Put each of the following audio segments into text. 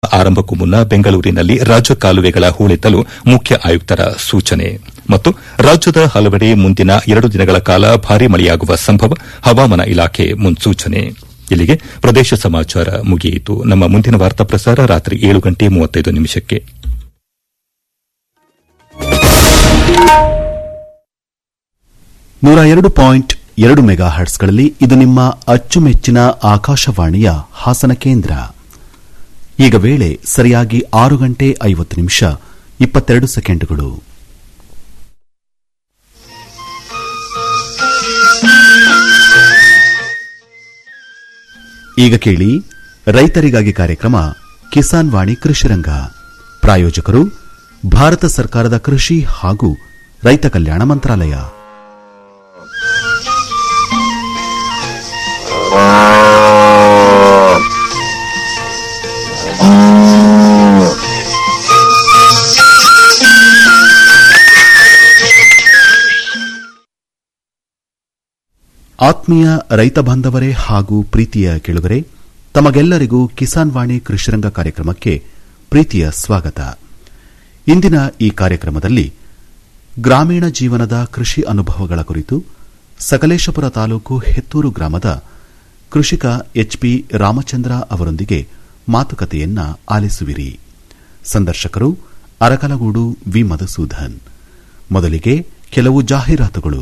ಆರಂಭಕ್ಕೂ ಮುನ್ನ ಬೆಂಗಳೂರಿನಲ್ಲಿ ರಾಜ್ಯ ಕಾಲುವೆಗಳ ಹೂಳೆತ್ತಲು ಮುಖ್ಯ ಆಯುಕ್ತರ ಸೂಚನೆ ಮತ್ತು ರಾಜ್ಯದ ಹಲವೆಡೆ ಮುಂದಿನ ಎರಡು ದಿನಗಳ ಕಾಲ ಭಾರೀ ಮಳೆಯಾಗುವ ಸಂಭವ ಹವಾಮಾನ ಇಲಾಖೆ ಮುನ್ಸೂಚನೆ ಇಲ್ಲಿಗೆ ಪ್ರದೇಶ ಸಮಾಚಾರ ಮುಗಿಯಿತು ನಮ್ಮ ಮುಂದಿನ ವಾರ್ತಾ ಪ್ರಸಾರ ರಾತ್ರಿ ಏಳು ಗಂಟೆ ಮೂವತ್ತೈದು ನಿಮಿಷಕ್ಕೆ ನೂರ ಎರಡು ಪಾಯಿಂಟ್ ಎರಡು ಮೆಗಾ ಹರ್ಟ್ಸ್ಗಳಲ್ಲಿ ಇದು ನಿಮ್ಮ ಅಚ್ಚುಮೆಚ್ಚಿನ ಆಕಾಶವಾಣಿಯ ಹಾಸನ ಕೇಂದ್ರ ಈಗ ವೇಳೆ ಸರಿಯಾಗಿ ಆರು ಗಂಟೆ ಐವತ್ತು ನಿಮಿಷ ಇಪ್ಪತ್ತೆರಡು ಸೆಕೆಂಡುಗಳು ಈಗ ಕೇಳಿ ರೈತರಿಗಾಗಿ ಕಾರ್ಯಕ್ರಮ ಕಿಸಾನ್ ವಾಣಿ ಕೃಷಿರಂಗ ಪ್ರಾಯೋಜಕರು ಭಾರತ ಸರ್ಕಾರದ ಕೃಷಿ ಹಾಗೂ ರೈತ ಕಲ್ಯಾಣ ಮಂತ್ರಾಲಯ ಆತ್ಮೀಯ ರೈತ ಬಾಂಧವರೇ ಹಾಗೂ ಪ್ರೀತಿಯ ಕೆಳುಗರೆ ತಮಗೆಲ್ಲರಿಗೂ ಕಿಸಾನ್ ವಾಣಿ ಕೃಷಿರಂಗ ಕಾರ್ಯಕ್ರಮಕ್ಕೆ ಪ್ರೀತಿಯ ಸ್ವಾಗತ ಇಂದಿನ ಈ ಕಾರ್ಯಕ್ರಮದಲ್ಲಿ ಗ್ರಾಮೀಣ ಜೀವನದ ಕೃಷಿ ಅನುಭವಗಳ ಕುರಿತು ಸಕಲೇಶಪುರ ತಾಲೂಕು ಹೆತ್ತೂರು ಗ್ರಾಮದ ಕೃಷಿಕ ಎಚ್ಪಿ ರಾಮಚಂದ್ರ ಅವರೊಂದಿಗೆ ಮಾತುಕತೆಯನ್ನ ಆಲಿಸುವಿರಿ ಸಂದರ್ಶಕರು ಅರಕಲಗೂಡು ವಿ ಮಧುಸೂದನ್ ಮೊದಲಿಗೆ ಕೆಲವು ಜಾಹೀರಾತುಗಳು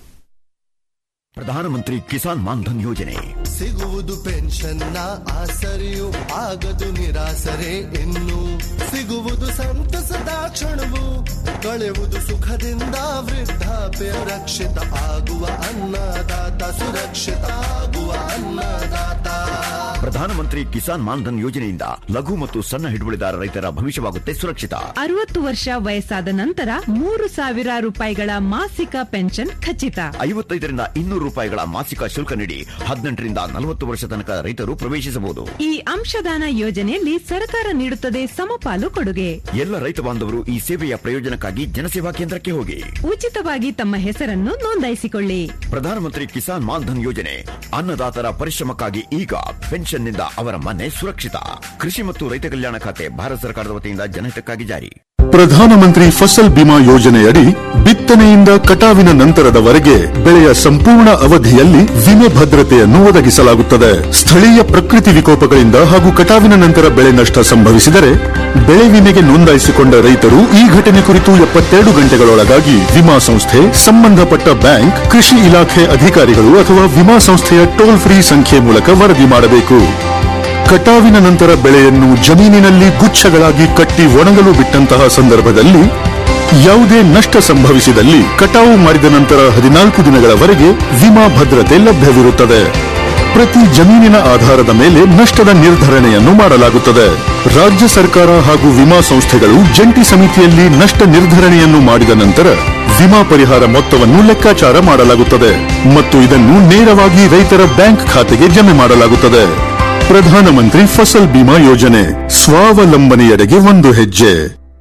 ಪ್ರಧಾನಮಂತ್ರಿ ಕಿಸಾನ್ ಮಾನ್ಧನ್ ಯೋಜನೆ ಸಿಗುವುದು ಪೆನ್ಷನ್ನ ಆಸರೆಯು ಆಗದು ನಿರಾಸರೆ ಇನ್ನು ಸಿಗುವುದು ಸಂತಸದ ಕ್ಷಣವು ಕಳೆಯುವುದು ಸುಖದಿಂದ ವೃದ್ಧಾಪ್ಯ ರಕ್ಷಿತ ಆಗುವ ಅನ್ನದಾತ ಸುರಕ್ಷಿತ ಆಗುವ ಅನ್ನದಾತ ಪ್ರಧಾನಮಂತ್ರಿ ಕಿಸಾನ್ ಮಾನ್ಧನ್ ಯೋಜನೆಯಿಂದ ಲಘು ಮತ್ತು ಸಣ್ಣ ಹಿಡುವಳಿದಾರ ರೈತರ ಭವಿಷ್ಯವಾಗುತ್ತೆ ಸುರಕ್ಷಿತ ಅರವತ್ತು ವರ್ಷ ವಯಸ್ಸಾದ ನಂತರ ಮೂರು ಸಾವಿರ ರೂಪಾಯಿಗಳ ಮಾಸಿಕ ಪೆನ್ಷನ್ ಖಚಿತ ಐವತ್ತೈದರಿಂದ ಇನ್ನೂರು ರೂಪಾಯಿಗಳ ಮಾಸಿಕ ಶುಲ್ಕ ನೀಡಿ ಹದಿನೆಂಟರಿಂದ ನಲವತ್ತು ವರ್ಷ ತನಕ ರೈತರು ಪ್ರವೇಶಿಸಬಹುದು ಈ ಅಂಶದಾನ ಯೋಜನೆಯಲ್ಲಿ ಸರ್ಕಾರ ನೀಡುತ್ತದೆ ಸಮಪಾಲು ಕೊಡುಗೆ ಎಲ್ಲ ರೈತ ಬಾಂಧವರು ಈ ಸೇವೆಯ ಪ್ರಯೋಜನಕ್ಕಾಗಿ ಜನಸೇವಾ ಕೇಂದ್ರಕ್ಕೆ ಹೋಗಿ ಉಚಿತವಾಗಿ ತಮ್ಮ ಹೆಸರನ್ನು ನೋಂದಾಯಿಸಿಕೊಳ್ಳಿ ಪ್ರಧಾನಮಂತ್ರಿ ಕಿಸಾನ್ ಮಾನ್ಧನ್ ಯೋಜನೆ ಅನ್ನದಾತರ ಪರಿಶ್ರಮಕ್ಕಾಗಿ ಈಗ ಪೆನ್ಷನ್ನಿಂದ ಅವರ ಮನೆ ಸುರಕ್ಷಿತ ಕೃಷಿ ಮತ್ತು ರೈತ ಕಲ್ಯಾಣ ಖಾತೆ ಭಾರತ ಸರ್ಕಾರದ ವತಿಯಿಂದ ಜನಹಿತಕ್ಕಾಗಿ ಜಾರಿ ಪ್ರಧಾನಮಂತ್ರಿ ಫಸಲ್ ಬಿಮಾ ಯೋಜನೆಯಡಿ ಬಿತ್ತನೆಯಿಂದ ಕಟಾವಿನ ನಂತರದವರೆಗೆ ಬೆಳೆಯ ಸಂಪೂರ್ಣ ಅವಧಿಯಲ್ಲಿ ವಿಮೆ ಭದ್ರತೆಯನ್ನು ಒದಗಿಸಲಾಗುತ್ತದೆ ಸ್ಥಳೀಯ ಪ್ರಕೃತಿ ವಿಕೋಪಗಳಿಂದ ಹಾಗೂ ಕಟಾವಿನ ನಂತರ ಬೆಳೆ ನಷ್ಟ ಸಂಭವಿಸಿದರೆ ಬೆಳೆ ವಿಮೆಗೆ ನೋಂದಾಯಿಸಿಕೊಂಡ ರೈತರು ಈ ಘಟನೆ ಕುರಿತು ಎಪ್ಪತ್ತೆರಡು ಗಂಟೆಗಳೊಳಗಾಗಿ ವಿಮಾ ಸಂಸ್ಥೆ ಸಂಬಂಧಪಟ್ಟ ಬ್ಯಾಂಕ್ ಕೃಷಿ ಇಲಾಖೆ ಅಧಿಕಾರಿಗಳು ಅಥವಾ ವಿಮಾ ಸಂಸ್ಥೆಯ ಟೋಲ್ ಫ್ರೀ ಸಂಖ್ಯೆ ಮೂಲಕ ವರದಿ ಮಾಡಬೇಕು ಕಟಾವಿನ ನಂತರ ಬೆಳೆಯನ್ನು ಜಮೀನಿನಲ್ಲಿ ಗುಚ್ಛಗಳಾಗಿ ಕಟ್ಟಿ ಒಣಗಲು ಬಿಟ್ಟಂತಹ ಸಂದರ್ಭದಲ್ಲಿ ಯಾವುದೇ ನಷ್ಟ ಸಂಭವಿಸಿದಲ್ಲಿ ಕಟಾವು ಮಾಡಿದ ನಂತರ ಹದಿನಾಲ್ಕು ದಿನಗಳವರೆಗೆ ವಿಮಾ ಭದ್ರತೆ ಲಭ್ಯವಿರುತ್ತದೆ ಪ್ರತಿ ಜಮೀನಿನ ಆಧಾರದ ಮೇಲೆ ನಷ್ಟದ ನಿರ್ಧರಣೆಯನ್ನು ಮಾಡಲಾಗುತ್ತದೆ ರಾಜ್ಯ ಸರ್ಕಾರ ಹಾಗೂ ವಿಮಾ ಸಂಸ್ಥೆಗಳು ಜಂಟಿ ಸಮಿತಿಯಲ್ಲಿ ನಷ್ಟ ನಿರ್ಧರಣೆಯನ್ನು ಮಾಡಿದ ನಂತರ ವಿಮಾ ಪರಿಹಾರ ಮೊತ್ತವನ್ನು ಲೆಕ್ಕಾಚಾರ ಮಾಡಲಾಗುತ್ತದೆ ಮತ್ತು ಇದನ್ನು ನೇರವಾಗಿ ರೈತರ ಬ್ಯಾಂಕ್ ಖಾತೆಗೆ ಜಮೆ ಮಾಡಲಾಗುತ್ತದೆ ಪ್ರಧಾನಮಂತ್ರಿ ಫಸಲ್ ಬಿಮಾ ಯೋಜನೆ ಸ್ವಾವಲಂಬನೆಯೆಡೆಗೆ ಒಂದು ಹೆಜ್ಜೆ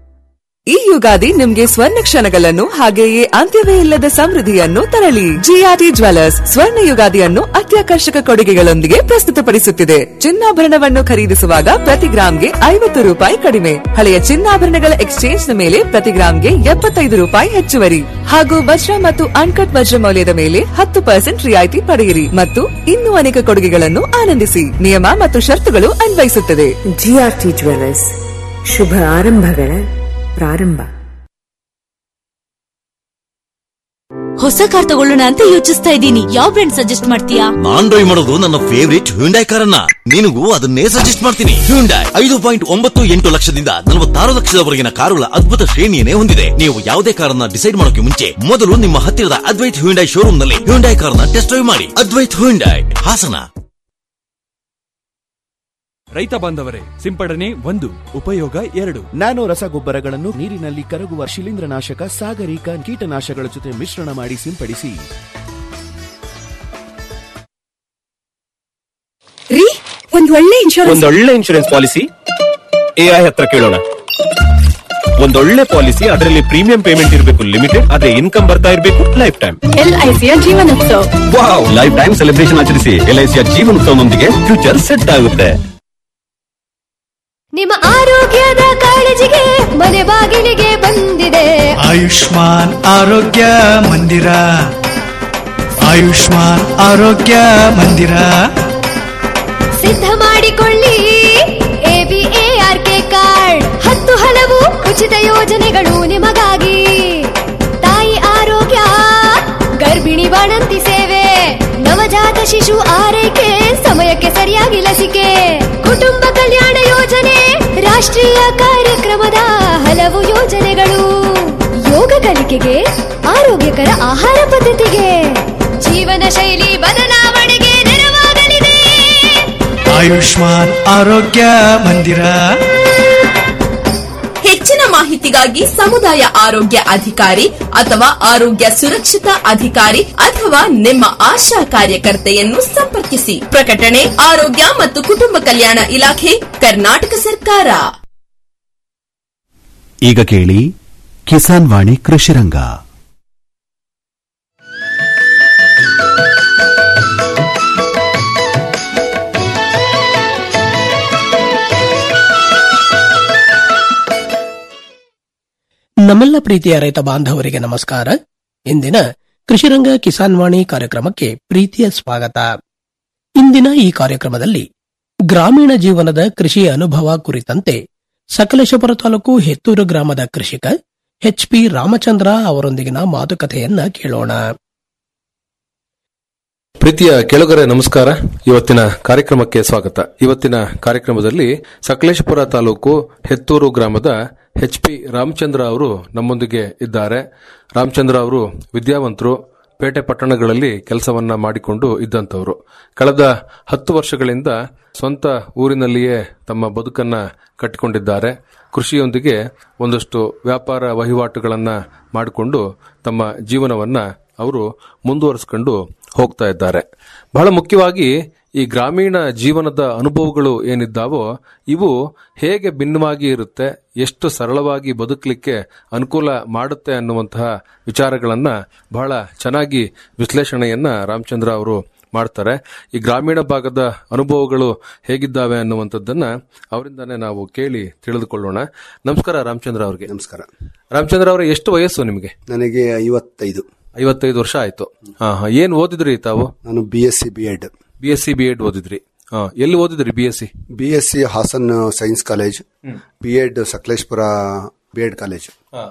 ಈ ಯುಗಾದಿ ನಿಮ್ಗೆ ಸ್ವರ್ಣ ಕ್ಷಣಗಳನ್ನು ಹಾಗೆಯೇ ಅಂತ್ಯವೇ ಇಲ್ಲದ ಸಮೃದ್ಧಿಯನ್ನು ತರಲಿ ಜಿಆರ್ಟಿ ಜ್ವೆಲ್ಲರ್ಸ್ ಸ್ವರ್ಣ ಯುಗಾದಿಯನ್ನು ಅತ್ಯಾಕರ್ಷಕ ಕೊಡುಗೆಗಳೊಂದಿಗೆ ಪ್ರಸ್ತುತಪಡಿಸುತ್ತಿದೆ ಚಿನ್ನಾಭರಣವನ್ನು ಖರೀದಿಸುವಾಗ ಪ್ರತಿ ಗ್ರಾಂಗೆ ಐವತ್ತು ರೂಪಾಯಿ ಕಡಿಮೆ ಹಳೆಯ ಚಿನ್ನಾಭರಣಗಳ ಎಕ್ಸ್ಚೇಂಜ್ ನ ಮೇಲೆ ಪ್ರತಿ ಗ್ರಾಂಗೆ ಎಪ್ಪತ್ತೈದು ರೂಪಾಯಿ ಹೆಚ್ಚುವರಿ ಹಾಗೂ ವಜ್ರ ಮತ್ತು ಅನ್ಕಟ್ ವಜ್ರ ಮೌಲ್ಯದ ಮೇಲೆ ಹತ್ತು ಪರ್ಸೆಂಟ್ ರಿಯಾಯಿತಿ ಪಡೆಯಿರಿ ಮತ್ತು ಇನ್ನೂ ಅನೇಕ ಕೊಡುಗೆಗಳನ್ನು ಆನಂದಿಸಿ ನಿಯಮ ಮತ್ತು ಷರತ್ತುಗಳು ಅನ್ವಯಿಸುತ್ತದೆ ಜಿಆರ್ಟಿ ಜ್ಯುವೆಲ್ಲರ್ಸ್ ಶುಭ ಆರಂಭಗಳ ಪ್ರಾರಂಭ ಹೊಸ ಕಾರ್ ತಗೊಳ್ಳೋಣ ಅಂತ ಯೋಚಿಸ್ತಾ ಇದ್ದೀನಿ ಯಾವ ಬ್ರ್ಯಾಂಡ್ ಸಜೆಸ್ಟ್ ಮಾಡ್ತೀಯಾ ನಾನ್ ಡ್ರೈವ್ ಮಾಡೋದು ನನ್ನ ಫೇವರಿಟ್ ಹ್ಯುಂಡೈ ಕಾರನ್ನ ನಿನಗೂ ಅದನ್ನೇ ಸಜೆಸ್ಟ್ ಮಾಡ್ತೀನಿ ಹ್ಯುಂಡೈ ಐದು ಪಾಯಿಂಟ್ ಒಂಬತ್ತು ಎಂಟು ಲಕ್ಷದಿಂದ ನಲವತ್ತಾರು ಲಕ್ಷದವರೆಗಿನ ಕಾರುಗಳ ಅದ್ಭುತ ಶ್ರೇಣಿಯನ್ನೇ ಹೊಂದಿದೆ ನೀವು ಯಾವುದೇ ಕಾರನ್ನ ಡಿಸೈಡ್ ಮಾಡೋಕೆ ಮುಂಚೆ ಮೊದಲು ನಿಮ್ಮ ಹತ್ತಿರದ ಅದ್ವೈತ್ ಹ್ಯುಂಡೈ ಶೋರೂಮ್ ನಲ್ಲಿ ಹ್ಯುಂಡೈ ಕಾರ್ನ ಟೆಸ್ಟ್ ಡ್ರೈವ್ ಮಾಡಿ ಅದ್ವೈತ್ ಹ್ಯುಂಡೈ ಹಾಸನ ರೈತ ಬಾಂಧವರೇ ಸಿಂಪಡಣೆ ಒಂದು ಉಪಯೋಗ ಎರಡು ನ್ಯಾನೋ ರಸಗೊಬ್ಬರಗಳನ್ನು ನೀರಿನಲ್ಲಿ ಕರಗುವ ಶಿಲೀಂಧ್ರನಾಶಕ ಸಾಗರಿಕ ಕೀಟನಾಶಕಗಳ ಜೊತೆ ಮಿಶ್ರಣ ಮಾಡಿ ಸಿಂಪಡಿಸಿ ರೀ ಒಂದ್ ಒಳ್ಳೆ ಇನ್ಶೂರೆನ್ಸ್ ಒಂದೊಳ್ಳೆ ಇನ್ಶೂರೆನ್ಸ್ ಪಾಲಿಸಿ ಎಐ ಹತ್ರ ಕೇಳೋಣ ಒಂದೊಳ್ಳೆ ಪಾಲಿಸಿ ಅದರಲ್ಲಿ ಪ್ರೀಮಿಯಂ ಪೇಮೆಂಟ್ ಇರಬೇಕು ಲಿಮಿಟೆಡ್ ಅದೇ ಇನ್ಕಮ್ ಬರ್ತಾ ಇರಬೇಕು ಲೈಫ್ ಟೈಮ್ ಎಲ್ಐಸಿಯ ಜೀವನೋತ್ಸವ ವಾವ್ ಲೈಫ್ ಟೈಮ್ ಸೆಲೆಬ್ರೇಷನ್ ಆಚರಿಸಿ ಎಲ್ಐಸಿಯ ಜೀವನೋತ್ಸವದೊಂದಿಗೆ ಫ್ಯೂಚರ್ ಸೆಟ್ ಆಗುತ್ತೆ ನಿಮ್ಮ ಆರೋಗ್ಯದ ಕಾಳಜಿಗೆ ಮನೆ ಬಾಗಿಲಿಗೆ ಬಂದಿದೆ ಆಯುಷ್ಮಾನ್ ಆರೋಗ್ಯ ಮಂದಿರ ಆಯುಷ್ಮಾನ್ ಆರೋಗ್ಯ ಮಂದಿರ ಸಿದ್ಧ ಮಾಡಿಕೊಳ್ಳಿ ಎಬಿಎಆರ್ ಕೆ ಕಾರ್ಡ್ ಹತ್ತು ಹಲವು ಉಚಿತ ಯೋಜನೆಗಳು ನಿಮಗಾಗಿ ತಾಯಿ ಆರೋಗ್ಯ ಗರ್ಭಿಣಿ ಬಾಣಂತಿ ಸೇವೆ ನವಜಾತ ಶಿಶು ಆರೈಕೆ ಸಮಯಕ್ಕೆ ಸರಿಯಾಗಿ ಲಸಿಕೆ ಕುಟುಂಬ ಕಲ್ಯಾಣ ಯೋಜನೆ ರಾಷ್ಟ್ರೀಯ ಕಾರ್ಯಕ್ರಮದ ಹಲವು ಯೋಜನೆಗಳು ಯೋಗ ಕಲಿಕೆಗೆ ಆರೋಗ್ಯಕರ ಆಹಾರ ಪದ್ಧತಿಗೆ ಜೀವನ ಶೈಲಿ ಬದಲಾವಣೆಗೆ ನೆರವಾಗಲಿದೆ ಆಯುಷ್ಮಾನ್ ಆರೋಗ್ಯ ಮಂದಿರ ಹೆಚ್ಚಿನ ಮಾಹಿತಿಗಾಗಿ ಸಮುದಾಯ ಆರೋಗ್ಯ ಅಧಿಕಾರಿ ಅಥವಾ ಆರೋಗ್ಯ ಸುರಕ್ಷತಾ ಅಧಿಕಾರಿ ಅಥವಾ ನಿಮ್ಮ ಆಶಾ ಕಾರ್ಯಕರ್ತೆಯನ್ನು ಸಂಪರ್ಕಿಸಿ ಪ್ರಕಟಣೆ ಆರೋಗ್ಯ ಮತ್ತು ಕುಟುಂಬ ಕಲ್ಯಾಣ ಇಲಾಖೆ ಕರ್ನಾಟಕ ಸರ್ಕಾರ ಈಗ ಕೇಳಿ ಕಿಸಾನ್ ವಾಣಿ ಕೃಷಿರಂಗ ನಮ್ಮೆಲ್ಲ ಪ್ರೀತಿಯ ರೈತ ಬಾಂಧವರಿಗೆ ನಮಸ್ಕಾರ ಇಂದಿನ ಕೃಷಿರಂಗ ಕಿಸಾನ್ ವಾಣಿ ಕಾರ್ಯಕ್ರಮಕ್ಕೆ ಪ್ರೀತಿಯ ಸ್ವಾಗತ ಇಂದಿನ ಈ ಕಾರ್ಯಕ್ರಮದಲ್ಲಿ ಗ್ರಾಮೀಣ ಜೀವನದ ಕೃಷಿ ಅನುಭವ ಕುರಿತಂತೆ ಸಕಲೇಶಪುರ ತಾಲೂಕು ಹೆತ್ತೂರು ಗ್ರಾಮದ ಕೃಷಿಕ ಎಚ್ ಪಿ ರಾಮಚಂದ್ರ ಅವರೊಂದಿಗಿನ ಮಾತುಕತೆಯನ್ನ ಕೇಳೋಣ ಪ್ರೀತಿಯ ಕೆಳಗರೆ ನಮಸ್ಕಾರ ಇವತ್ತಿನ ಕಾರ್ಯಕ್ರಮಕ್ಕೆ ಸ್ವಾಗತ ಇವತ್ತಿನ ಕಾರ್ಯಕ್ರಮದಲ್ಲಿ ಸಕಲೇಶಪುರ ತಾಲೂಕು ಹೆತ್ತೂರು ಗ್ರಾಮದ ಎಚ್ ಪಿ ರಾಮಚಂದ್ರ ಅವರು ನಮ್ಮೊಂದಿಗೆ ಇದ್ದಾರೆ ರಾಮಚಂದ್ರ ಅವರು ವಿದ್ಯಾವಂತರು ಪೇಟೆ ಪಟ್ಟಣಗಳಲ್ಲಿ ಕೆಲಸವನ್ನ ಮಾಡಿಕೊಂಡು ಇದ್ದಂಥವರು ಕಳೆದ ಹತ್ತು ವರ್ಷಗಳಿಂದ ಸ್ವಂತ ಊರಿನಲ್ಲಿಯೇ ತಮ್ಮ ಬದುಕನ್ನ ಕಟ್ಟಿಕೊಂಡಿದ್ದಾರೆ ಕೃಷಿಯೊಂದಿಗೆ ಒಂದಷ್ಟು ವ್ಯಾಪಾರ ವಹಿವಾಟುಗಳನ್ನ ಮಾಡಿಕೊಂಡು ತಮ್ಮ ಜೀವನವನ್ನ ಅವರು ಮುಂದುವರಿಸಿಕೊಂಡು ಹೋಗ್ತಾ ಇದ್ದಾರೆ ಬಹಳ ಮುಖ್ಯವಾಗಿ ಈ ಗ್ರಾಮೀಣ ಜೀವನದ ಅನುಭವಗಳು ಏನಿದ್ದಾವೋ ಇವು ಹೇಗೆ ಭಿನ್ನವಾಗಿ ಇರುತ್ತೆ ಎಷ್ಟು ಸರಳವಾಗಿ ಬದುಕಲಿಕ್ಕೆ ಅನುಕೂಲ ಮಾಡುತ್ತೆ ಅನ್ನುವಂತಹ ವಿಚಾರಗಳನ್ನ ಬಹಳ ಚೆನ್ನಾಗಿ ವಿಶ್ಲೇಷಣೆಯನ್ನ ರಾಮಚಂದ್ರ ಅವರು ಮಾಡ್ತಾರೆ ಈ ಗ್ರಾಮೀಣ ಭಾಗದ ಅನುಭವಗಳು ಹೇಗಿದ್ದಾವೆ ಅನ್ನುವಂಥದ್ದನ್ನ ಅವರಿಂದಾನೇ ನಾವು ಕೇಳಿ ತಿಳಿದುಕೊಳ್ಳೋಣ ನಮಸ್ಕಾರ ರಾಮಚಂದ್ರ ಅವರಿಗೆ ನಮಸ್ಕಾರ ರಾಮಚಂದ್ರ ಅವರ ಎಷ್ಟು ವಯಸ್ಸು ನಿಮಗೆ ನನಗೆ ಐವತ್ತೈದು ಐವತ್ತೈದು ವರ್ಷ ಆಯ್ತು ಹಾ ಹಾ ಏನ್ ಓದಿದ್ರಿ ತಾವು ನಾನು B S C B Ed B S C B Ed ಓದಿದ್ರಿ ಹಾ ಎಲ್ಲಿ ಓದಿದ್ರಿ B S C B S C Hassan science college B Ed Sakleshpur B Ed college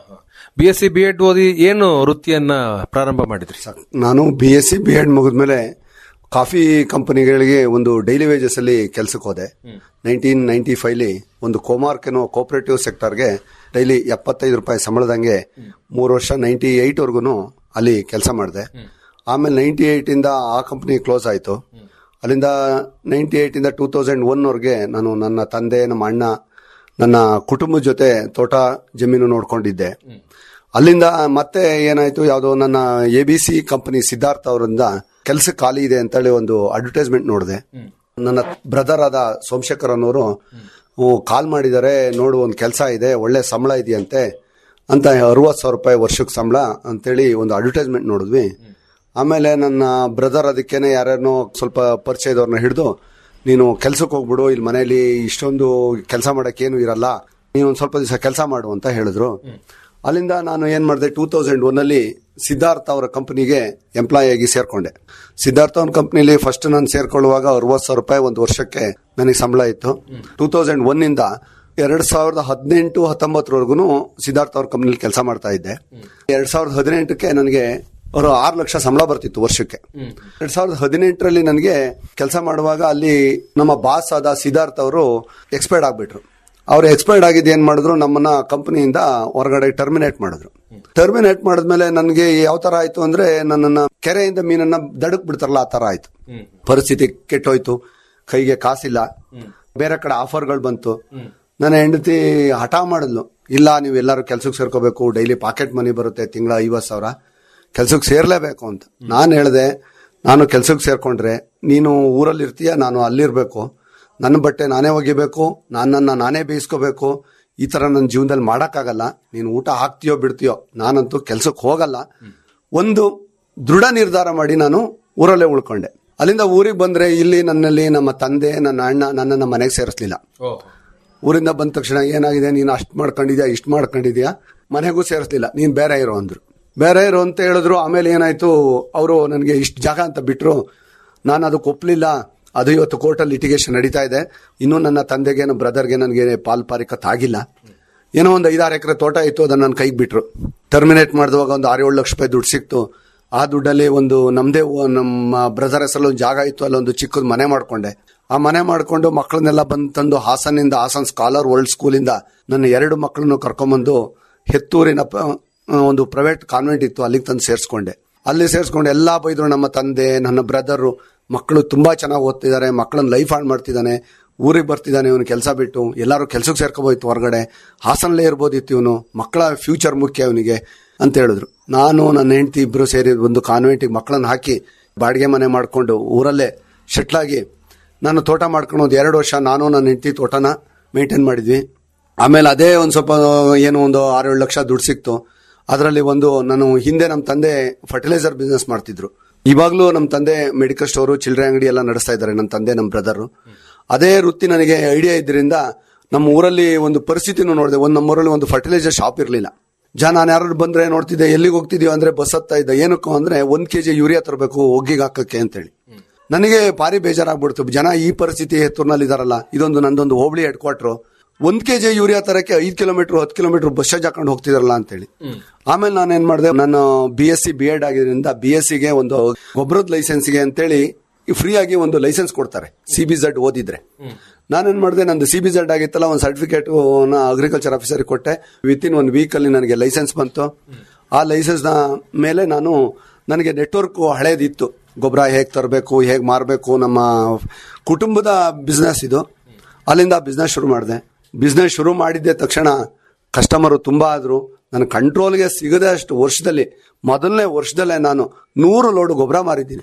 B S C B Ed ಓದಿ ಏನು ವೃತ್ತಿಯನ್ನ ಪ್ರಾರಂಭ ಮಾಡಿದ್ರಿ ನಾನು B S C B Ed ಮುಗಿದ್ಮೇಲೆ ಕಾಫಿ ಕಂಪನಿಗಳಿಗೆ ಒಂದು ಡೈಲಿ ವೇಜಸ್ ಅಲ್ಲಿ ಕೆಲಸಕ್ಕೆ ಹೋದೆ ನೈನ್ಟೀನ್ ನೈನ್ಟಿ ಫೈವ್ಲಿ ಒಂದು ಕೋಮಾರ್ಕ್ ಅನ್ನೋ ಕೋಪರೇಟಿವ್ ಸೆಕ್ಟರ್ಗೆ ಡೈಲಿ ಎಪ್ಪತ್ತೈದು ರೂಪಾಯಿ ಸಂಬಳದಂಗೆ ಮೂರು ವರ್ಷ ನೈನ್ಟಿ ಏಯ್ಟ್ ವರ್ಗು ಅಲ್ಲಿ ಕೆಲಸ ಮಾಡಿದೆ ಆಮೇಲೆ ನೈನ್ಟಿ ಏಯ್ಟ್ ಇಂದ ಆ ಕಂಪನಿ ಕ್ಲೋಸ್ ಆಯಿತು ಅಲ್ಲಿಂದ ನೈನ್ಟಿ ಏಯ್ಟ್ ಇಂದ ಟೂ ತೌಸಂಡ್ ಒನ್ ವರ್ಗೆ ನಾನು ನನ್ನ ತಂದೆ ನಮ್ಮ ಅಣ್ಣ ನನ್ನ ಕುಟುಂಬದ ಜೊತೆ ತೋಟ ಜಮೀನು ನೋಡ್ಕೊಂಡಿದ್ದೆ ಅಲ್ಲಿಂದ ಮತ್ತೆ ಏನಾಯ್ತು ಯಾವುದೋ ನನ್ನ A B C company Siddhartha ಅವರಿಂದ ಕೆಲಸ ಖಾಲಿ ಇದೆ ಅಂತೇಳಿ ಒಂದು ಅಡ್ವರ್ಟೈಸ್ಮೆಂಟ್ ನೋಡಿದೆ ನನ್ನ ಬ್ರದರ್ ಆದ ಸೋಮಶೇಖರ್ ಅನ್ನೋರು ಕಾಲ್ ಮಾಡಿದ್ದಾರೆ ನೋಡು ಒಂದು ಕೆಲಸ ಇದೆ ಒಳ್ಳೆ ಸಂಬಳ ಇದೆಯಂತೆ ಅಂತ ಅರವತ್ತು ಸಾವಿರ ರೂಪಾಯಿ ವರ್ಷಕ್ಕೆ ಸಂಬಳ ಅಂತೇಳಿ ಒಂದು ಅಡ್ವರ್ಟೈಸ್ಮೆಂಟ್ ನೋಡಿದ್ವಿ ಆಮೇಲೆ ನನ್ನ ಬ್ರದರ್ ಅದಕ್ಕೇನೆ ಯಾರ್ಯಾರನೋ ಸ್ವಲ್ಪ ಪರಿಚಯದವ್ರನ್ನ ಹಿಡಿದು ನೀನು ಕೆಲ್ಸಕ್ಕೆ ಹೋಗ್ಬಿಡು ಇಲ್ಲಿ ಮನೆಯಲ್ಲಿ ಇಷ್ಟೊಂದು ಕೆಲಸ ಮಾಡೋಕ್ಕೇನು ಇರಲ್ಲ ನೀನು ಒಂದು ಸ್ವಲ್ಪ ದಿವಸ ಕೆಲಸ ಮಾಡು ಅಂತ ಹೇಳಿದ್ರು ಅಲ್ಲಿಂದ ನಾನು ಏನ್ ಮಾಡಿದೆ ಟೂ ತೌಸಂಡ್ ಒನ್ ಅಲ್ಲಿ ಸಿದ್ಧಾರ್ಥ ಅವರ ಕಂಪನಿಗೆ ಎಂಪ್ಲಾಯ್ ಆಗಿ ಸೇರ್ಕೊಂಡೆ ಸಿದ್ಧಾರ್ಥ ಅವ್ರ ಕಂಪನಿಲಿ ಫಸ್ಟ್ ನಾನು ಸೇರ್ಕೊಳ್ಳುವಾಗ ಅರವತ್ತು ಸಾವಿರ ರೂಪಾಯಿ ಒಂದು ವರ್ಷಕ್ಕೆ ನನಗೆ ಸಂಬಳ ಇತ್ತು ಟೂ ತೌಸಂಡ್ ಒನ್ ಇಂದ ಎರಡ್ ಸಾವಿರದ ಹದಿನೆಂಟು ಹತ್ತೊಂಬತ್ತರವರೆಗೂ ಸಿದ್ಧಾರ್ಥ ಅವ್ರ ಕಂಪನಿಲಿ ಕೆಲಸ ಮಾಡ್ತಾ ಇದ್ದೆ ಎರಡ್ ಸಾವಿರದ ಹದಿನೆಂಟಕ್ಕೆ ನನಗೆ ಅವರು ಆರು ಲಕ್ಷ ಸಂಬಳ ಬರ್ತಿತ್ತು ವರ್ಷಕ್ಕೆ ಎರಡ್ ಸಾವಿರದ ಹದಿನೆಂಟರಲ್ಲಿ ನನಗೆ ಕೆಲಸ ಮಾಡುವಾಗ ಅಲ್ಲಿ ನಮ್ಮ ಬಾಸ್ ಆದ ಸಿದ್ಧಾರ್ಥ ಅವರು ಎಕ್ಸ್ಪೈರ್ಡ್ ಆಗ್ಬಿಟ್ರು ಅವ್ರು ಎಕ್ಸ್ಪೈರ್ಡ್ ಆಗಿದ್ದು ಏನ್ ಮಾಡಿದ್ರು ನಮ್ಮನ್ನ ಕಂಪನಿಯಿಂದ ಹೊರಗಡೆ ಟರ್ಮಿನೇಟ್ ಮಾಡಿದ್ರು ಟರ್ಮಿನೇಟ್ ಮಾಡಿದ್ಮೇಲೆ ನನಗೆ ಯಾವ ತರ ಆಯ್ತು ಅಂದ್ರೆ ನನ್ನನ್ನ ಕೆರೆಯಿಂದ ಮೀನನ್ನ ದಡಕ್ ಬಿಡ್ತಾರಲ್ಲ ಆ ತರ ಆಯ್ತು ಪರಿಸ್ಥಿತಿ ಕೆಟ್ಟೋಯ್ತು ಕೈಗೆ ಕಾಸಿಲ್ಲ ಬೇರೆ ಕಡೆ ಆಫರ್ಗಳು ಬಂತು ನನ್ನ ಹೆಂಡತಿ ಹಠ ಮಾಡಿದ್ಲು ಇಲ್ಲ ನೀವು ಎಲ್ಲರೂ ಕೆಲ್ಸಕ್ಕೆ ಸೇರ್ಕೋಬೇಕು ಡೈಲಿ ಪಾಕೆಟ್ ಮನಿ ಬರುತ್ತೆ ತಿಂಗಳ ಐವತ್ತು ಸಾವಿರ ಕೆಲ್ಸಕ್ಕೆ ಸೇರ್ಲೇಬೇಕು ಅಂತ ನಾನು ಹೇಳ್ದೆ ನಾನು ಕೆಲ್ಸಕ್ಕೆ ಸೇರ್ಕೊಂಡ್ರೆ ನೀನು ಊರಲ್ಲಿ ಇರ್ತೀಯ ನಾನು ಅಲ್ಲಿರ್ಬೇಕು ನನ್ನ ಬಟ್ಟೆ ನಾನೇ ಒಗಿಬೇಕು ನನ್ನನ್ನು ನಾನೇ ಬೇಯಿಸ್ಕೋಬೇಕು ಈ ತರ ನನ್ನ ಜೀವನದಲ್ಲಿ ಮಾಡೋಕ್ಕಾಗಲ್ಲ ನೀನು ಊಟ ಹಾಕ್ತೀಯೋ ಬಿಡ್ತೀಯೋ ನಾನಂತೂ ಕೆಲ್ಸಕ್ಕೆ ಹೋಗಲ್ಲ ಒಂದು ದೃಢ ನಿರ್ಧಾರ ಮಾಡಿ ನಾನು ಊರಲ್ಲೇ ಉಳ್ಕೊಂಡೆ ಅಲ್ಲಿಂದ ಊರಿಗೆ ಬಂದ್ರೆ ಇಲ್ಲಿ ನನ್ನಲ್ಲಿ ನಮ್ಮ ತಂದೆ ನನ್ನ ಅಣ್ಣ ನನ್ನನ್ನು ಮನೆಗೆ ಸೇರಿಸ್ಲಿಲ್ಲ ಊರಿಂದ ಬಂದ ತಕ್ಷಣ ಏನಾಗಿದೆ ನೀನು ಅಷ್ಟು ಮಾಡ್ಕೊಂಡಿದ್ಯಾ ಇಷ್ಟು ಮಾಡ್ಕೊಂಡಿದ್ಯಾ ಮನೆಗೂ ಸೇರಿಸ್ಲಿಲ್ಲ ನೀನ್ ಬೇರೆ ಇರೋ ಅಂದ್ರು ಬೇರೆ ಇರೋ ಅಂತ ಹೇಳಿದ್ರು ಆಮೇಲೆ ಏನಾಯ್ತು ಅವರು ನನಗೆ ಇಷ್ಟು ಜಾಗ ಅಂತ ಬಿಟ್ರು ನಾನು ಅದಕ್ಕೆ ಒಪ್ಲಿಲ್ಲ ಅದು ಇವತ್ತು ಕೋರ್ಟಲ್ಲಿ ಲಿಟಿಗೇಷನ್ ನಡೀತಾ ಇದೆ ಇನ್ನೂ ನನ್ನ ತಂದೆಗೆ ನನ್ನ ಬ್ರದರ್ಗೆ ನನಗೆ ಪಾಲ್ ಪಾರಿಕತ್ ಆಗಿಲ್ಲ ಏನೋ ಒಂದು ಐದಾರು ಎಕರೆ ತೋಟ ಇತ್ತು ಅದನ್ನ ನನ್ನ ಕೈಗೆ ಬಿಟ್ರು ಟರ್ಮಿನೇಟ್ ಮಾಡಿದವಾಗ ಒಂದು ಆರು ಏಳು ಲಕ್ಷ ರೂಪಾಯಿ ದುಡ್ಡು ಸಿಕ್ತು ಆ ದುಡ್ಡಲ್ಲಿ ಒಂದು ನಮ್ಮದೇ ನಮ್ಮ ಬ್ರದರ್ ಹೆಸರಲ್ಲಿ ಒಂದು ಜಾಗ ಇತ್ತು ಅಲ್ಲೊಂದು ಚಿಕ್ಕದು ಮನೆ ಮಾಡ್ಕೊಂಡೆ ಆ ಮನೆ ಮಾಡ್ಕೊಂಡು ಮಕ್ಕಳನ್ನೆಲ್ಲ ಬಂದು ತಂದು ಹಾಸನಿಂದ ಹಾಸನ್ ಸ್ಕಾಲರ್ ವರ್ಲ್ಡ್ ಸ್ಕೂಲಿಂದ ನನ್ನ ಎರಡು ಮಕ್ಕಳನ್ನು ಕರ್ಕೊಂಬಂದು ಹೆತ್ತೂರಿನ ಪ- ಒಂದು ಪ್ರೈವೇಟ್ ಕಾನ್ವೆಂಟ್ ಇತ್ತು ಅಲ್ಲಿಗೆ ತಂದು ಸೇರಿಸ್ಕೊಂಡೆ ಅಲ್ಲಿ ಸೇರಿಸ್ಕೊಂಡು ಎಲ್ಲಾ ಬೈದ್ರು ನಮ್ಮ ತಂದೆ ನನ್ನ ಬ್ರದರು ಮಕ್ಕಳು ತುಂಬಾ ಚೆನ್ನಾಗಿ ಓದ್ತಿದ್ದಾರೆ ಮಕ್ಕಳನ್ನ ಲೈಫ್ ಹಾಳು ಮಾಡ್ತಿದ್ದಾನೆ ಊರಿಗೆ ಬರ್ತಿದ್ದಾನೆ ಇವನು ಕೆಲಸ ಬಿಟ್ಟು ಎಲ್ಲರೂ ಕೆಲ್ಸಕ್ಕೆ ಸೇರ್ಕೋಬೋಯ್ತು ಹೊರಗಡೆ ಹಾಸನಲ್ಲೇ ಇರ್ಬೋದಿತ್ತು ಇವನು ಮಕ್ಕಳ ಫ್ಯೂಚರ್ ಮುಖ್ಯ ಇವನಿಗೆ ಅಂತ ಹೇಳಿದ್ರು ನಾನು ನನ್ನ ಹೆಂಡತಿ ಇಬ್ರು ಸೇರಿ ಒಂದು ಕಾನ್ವೆಂಟಿಗೆ ಮಕ್ಕಳನ್ನ ಹಾಕಿ ಬಾಡಿಗೆ ಮನೆ ಮಾಡ್ಕೊಂಡು ಊರಲ್ಲೇ ಶೆಟ್ಲಾಗಿ ನಾನು ತೋಟ ಮಾಡ್ಕೊಂಡು ಒಂದು ಎರಡು ವರ್ಷ ನಾನು ನನ್ನ ಹೆಂಡತಿ ತೋಟನ ಮೇಂಟೈನ್ ಮಾಡಿದ್ವಿ ಆಮೇಲೆ ಅದೇ ಒಂದು ಸ್ವಲ್ಪ ಏನು ಒಂದು ಆರೇಳು ಲಕ್ಷ ದುಡ್ಡು ಸಿಕ್ತು ಅದರಲ್ಲಿ ಒಂದು ನಾನು ಹಿಂದೆ ನಮ್ಮ ತಂದೆ ಫರ್ಟಿಲೈಸರ್ ಬಿಸ್ನೆಸ್ ಮಾಡ್ತಿದ್ರು ಇವಾಗಲೂ ನಮ್ಮ ತಂದೆ ಮೆಡಿಕಲ್ ಸ್ಟೋರು ಚಿಲ್ಲರೆ ಅಂಗಡಿ ಎಲ್ಲ ನಡೆಸ್ತಾ ಇದ್ದಾರೆ ನನ್ನ ತಂದೆ ನಮ್ಮ ಬ್ರದರು ಅದೇ ವೃತ್ತಿ ನನಗೆ ಐಡಿಯಾ ಇದ್ರಿಂದ ನಮ್ಮ ಊರಲ್ಲಿ ಒಂದು ಪರಿಸ್ಥಿತಿನೂ ನೋಡಿದೆ ಒಂದು ನಮ್ಮೂರಲ್ಲಿ ಒಂದು ಫರ್ಟಿಲೈಸರ್ ಶಾಪ್ ಇರಲಿಲ್ಲ ಜನ ನಾನು ಯಾರು ಬಂದ್ರೆ ನೋಡ್ತಿದ್ದೆ ಎಲ್ಲಿಗೆ ಹೋಗ್ತಿದೀವಿ ಅಂದ್ರೆ ಬಸ್ ಹತ್ತಾ ಇದ್ದ ಏನಕ್ಕೂ ಅಂದ್ರೆ ಒಂದ್ ಕೆಜಿ ಯೂರಿಯಾ ತರಬೇಕು ಒಗ್ಗಿಗೆ ಹಾಕಕ್ಕೆ ಅಂತೇಳಿ ನನಗೆ ಭಾರಿ ಬೇಜಾರಾಗ್ಬಿಡ್ತು ಜನ ಈ ಪರಿಸ್ಥಿತಿ ಹೆತ್ತೂರ್ನಲ್ಲಿ ಇದಾರಲ್ಲ ಇದೊಂದು ನಂದೊಂದು ಹೋಬಳಿ ಹೆಡ್ ಕ್ವಾರ್ಟರ್ ಒಂದ್ ಕೆಜಿ ಯೂರಿಯಾ ತರಕ್ಕೆ ಐದ್ ಕಿಲೋಮೀಟರ್ ಹತ್ತು ಕಿಲೋಮೀಟರ್ ಬಸ್ ಚಾರ್ಜ್ ಹಾಕೊಂಡು ಹೋಗ್ತಿದಾರಲ್ಲ ಅಂತೇಳಿ ಆಮೇಲೆ ನಾನು ಏನ್ ಮಾಡಿದೆ ನಾನು B S C B Ed ಆಗಿದ್ರಿಂದ ಬಿ ಎಸ್ ಸಿಗೆ ಒಂದು ಗೊಬ್ಬರದ ಲೈಸೆನ್ಸ್ಗೆ ಅಂತೇಳಿ ಫ್ರೀ ಆಗಿ ಒಂದು ಲೈಸೆನ್ಸ್ ಕೊಡ್ತಾರೆ ಸಿ ಬಿ ಝಡ್ ಓದಿದ್ರೆ ನಾನೇನ್ ಮಾಡಿದೆ ನಂದು ಸಿ ಬಿ ಝಡ್ ಆಗಿತ್ತಲ್ಲ ಒಂದು ಸರ್ಟಿಫಿಕೇಟ್ ಅಗ್ರಿಕಲ್ಚರ್ ಆಫೀಸರ್ ಕೊಟ್ಟೆ ವಿತ್ ಇನ್ ಒಂದು ವೀಕ್ ಅಲ್ಲಿ ನನಗೆ ಲೈಸೆನ್ಸ್ ಬಂತು ಆ ಲೈಸೆನ್ಸ್ ನ ಮೇಲೆ ನಾನು ನನಗೆ ನೆಟ್ವರ್ಕ್ ಹಳೇದಿತ್ತು ಗೊಬ್ಬರ ಹೇಗೆ ತರಬೇಕು ಹೇಗೆ ಮಾರಬೇಕು ನಮ್ಮ ಕುಟುಂಬದ ಬಿಸ್ನೆಸ್ ಇದು ಅಲ್ಲಿಂದ ಬಿಸ್ನೆಸ್ ಶುರು ಮಾಡಿದೆ ಬಿಸ್ನೆಸ್ ಶುರು ಮಾಡಿದ್ದೆ ತಕ್ಷಣ ಕಸ್ಟಮರು ತುಂಬಾ ಆದ್ರು ನನ್ನ ಕಂಟ್ರೋಲ್ಗೆ ಸಿಗದೆ ಅಷ್ಟು ವರ್ಷದಲ್ಲಿ ಮೊದಲನೇ ವರ್ಷದಲ್ಲೇ ನಾನು ನೂರು ಲೋಡ್ ಗೊಬ್ಬರ ಮಾರಿದ್ದೀನಿ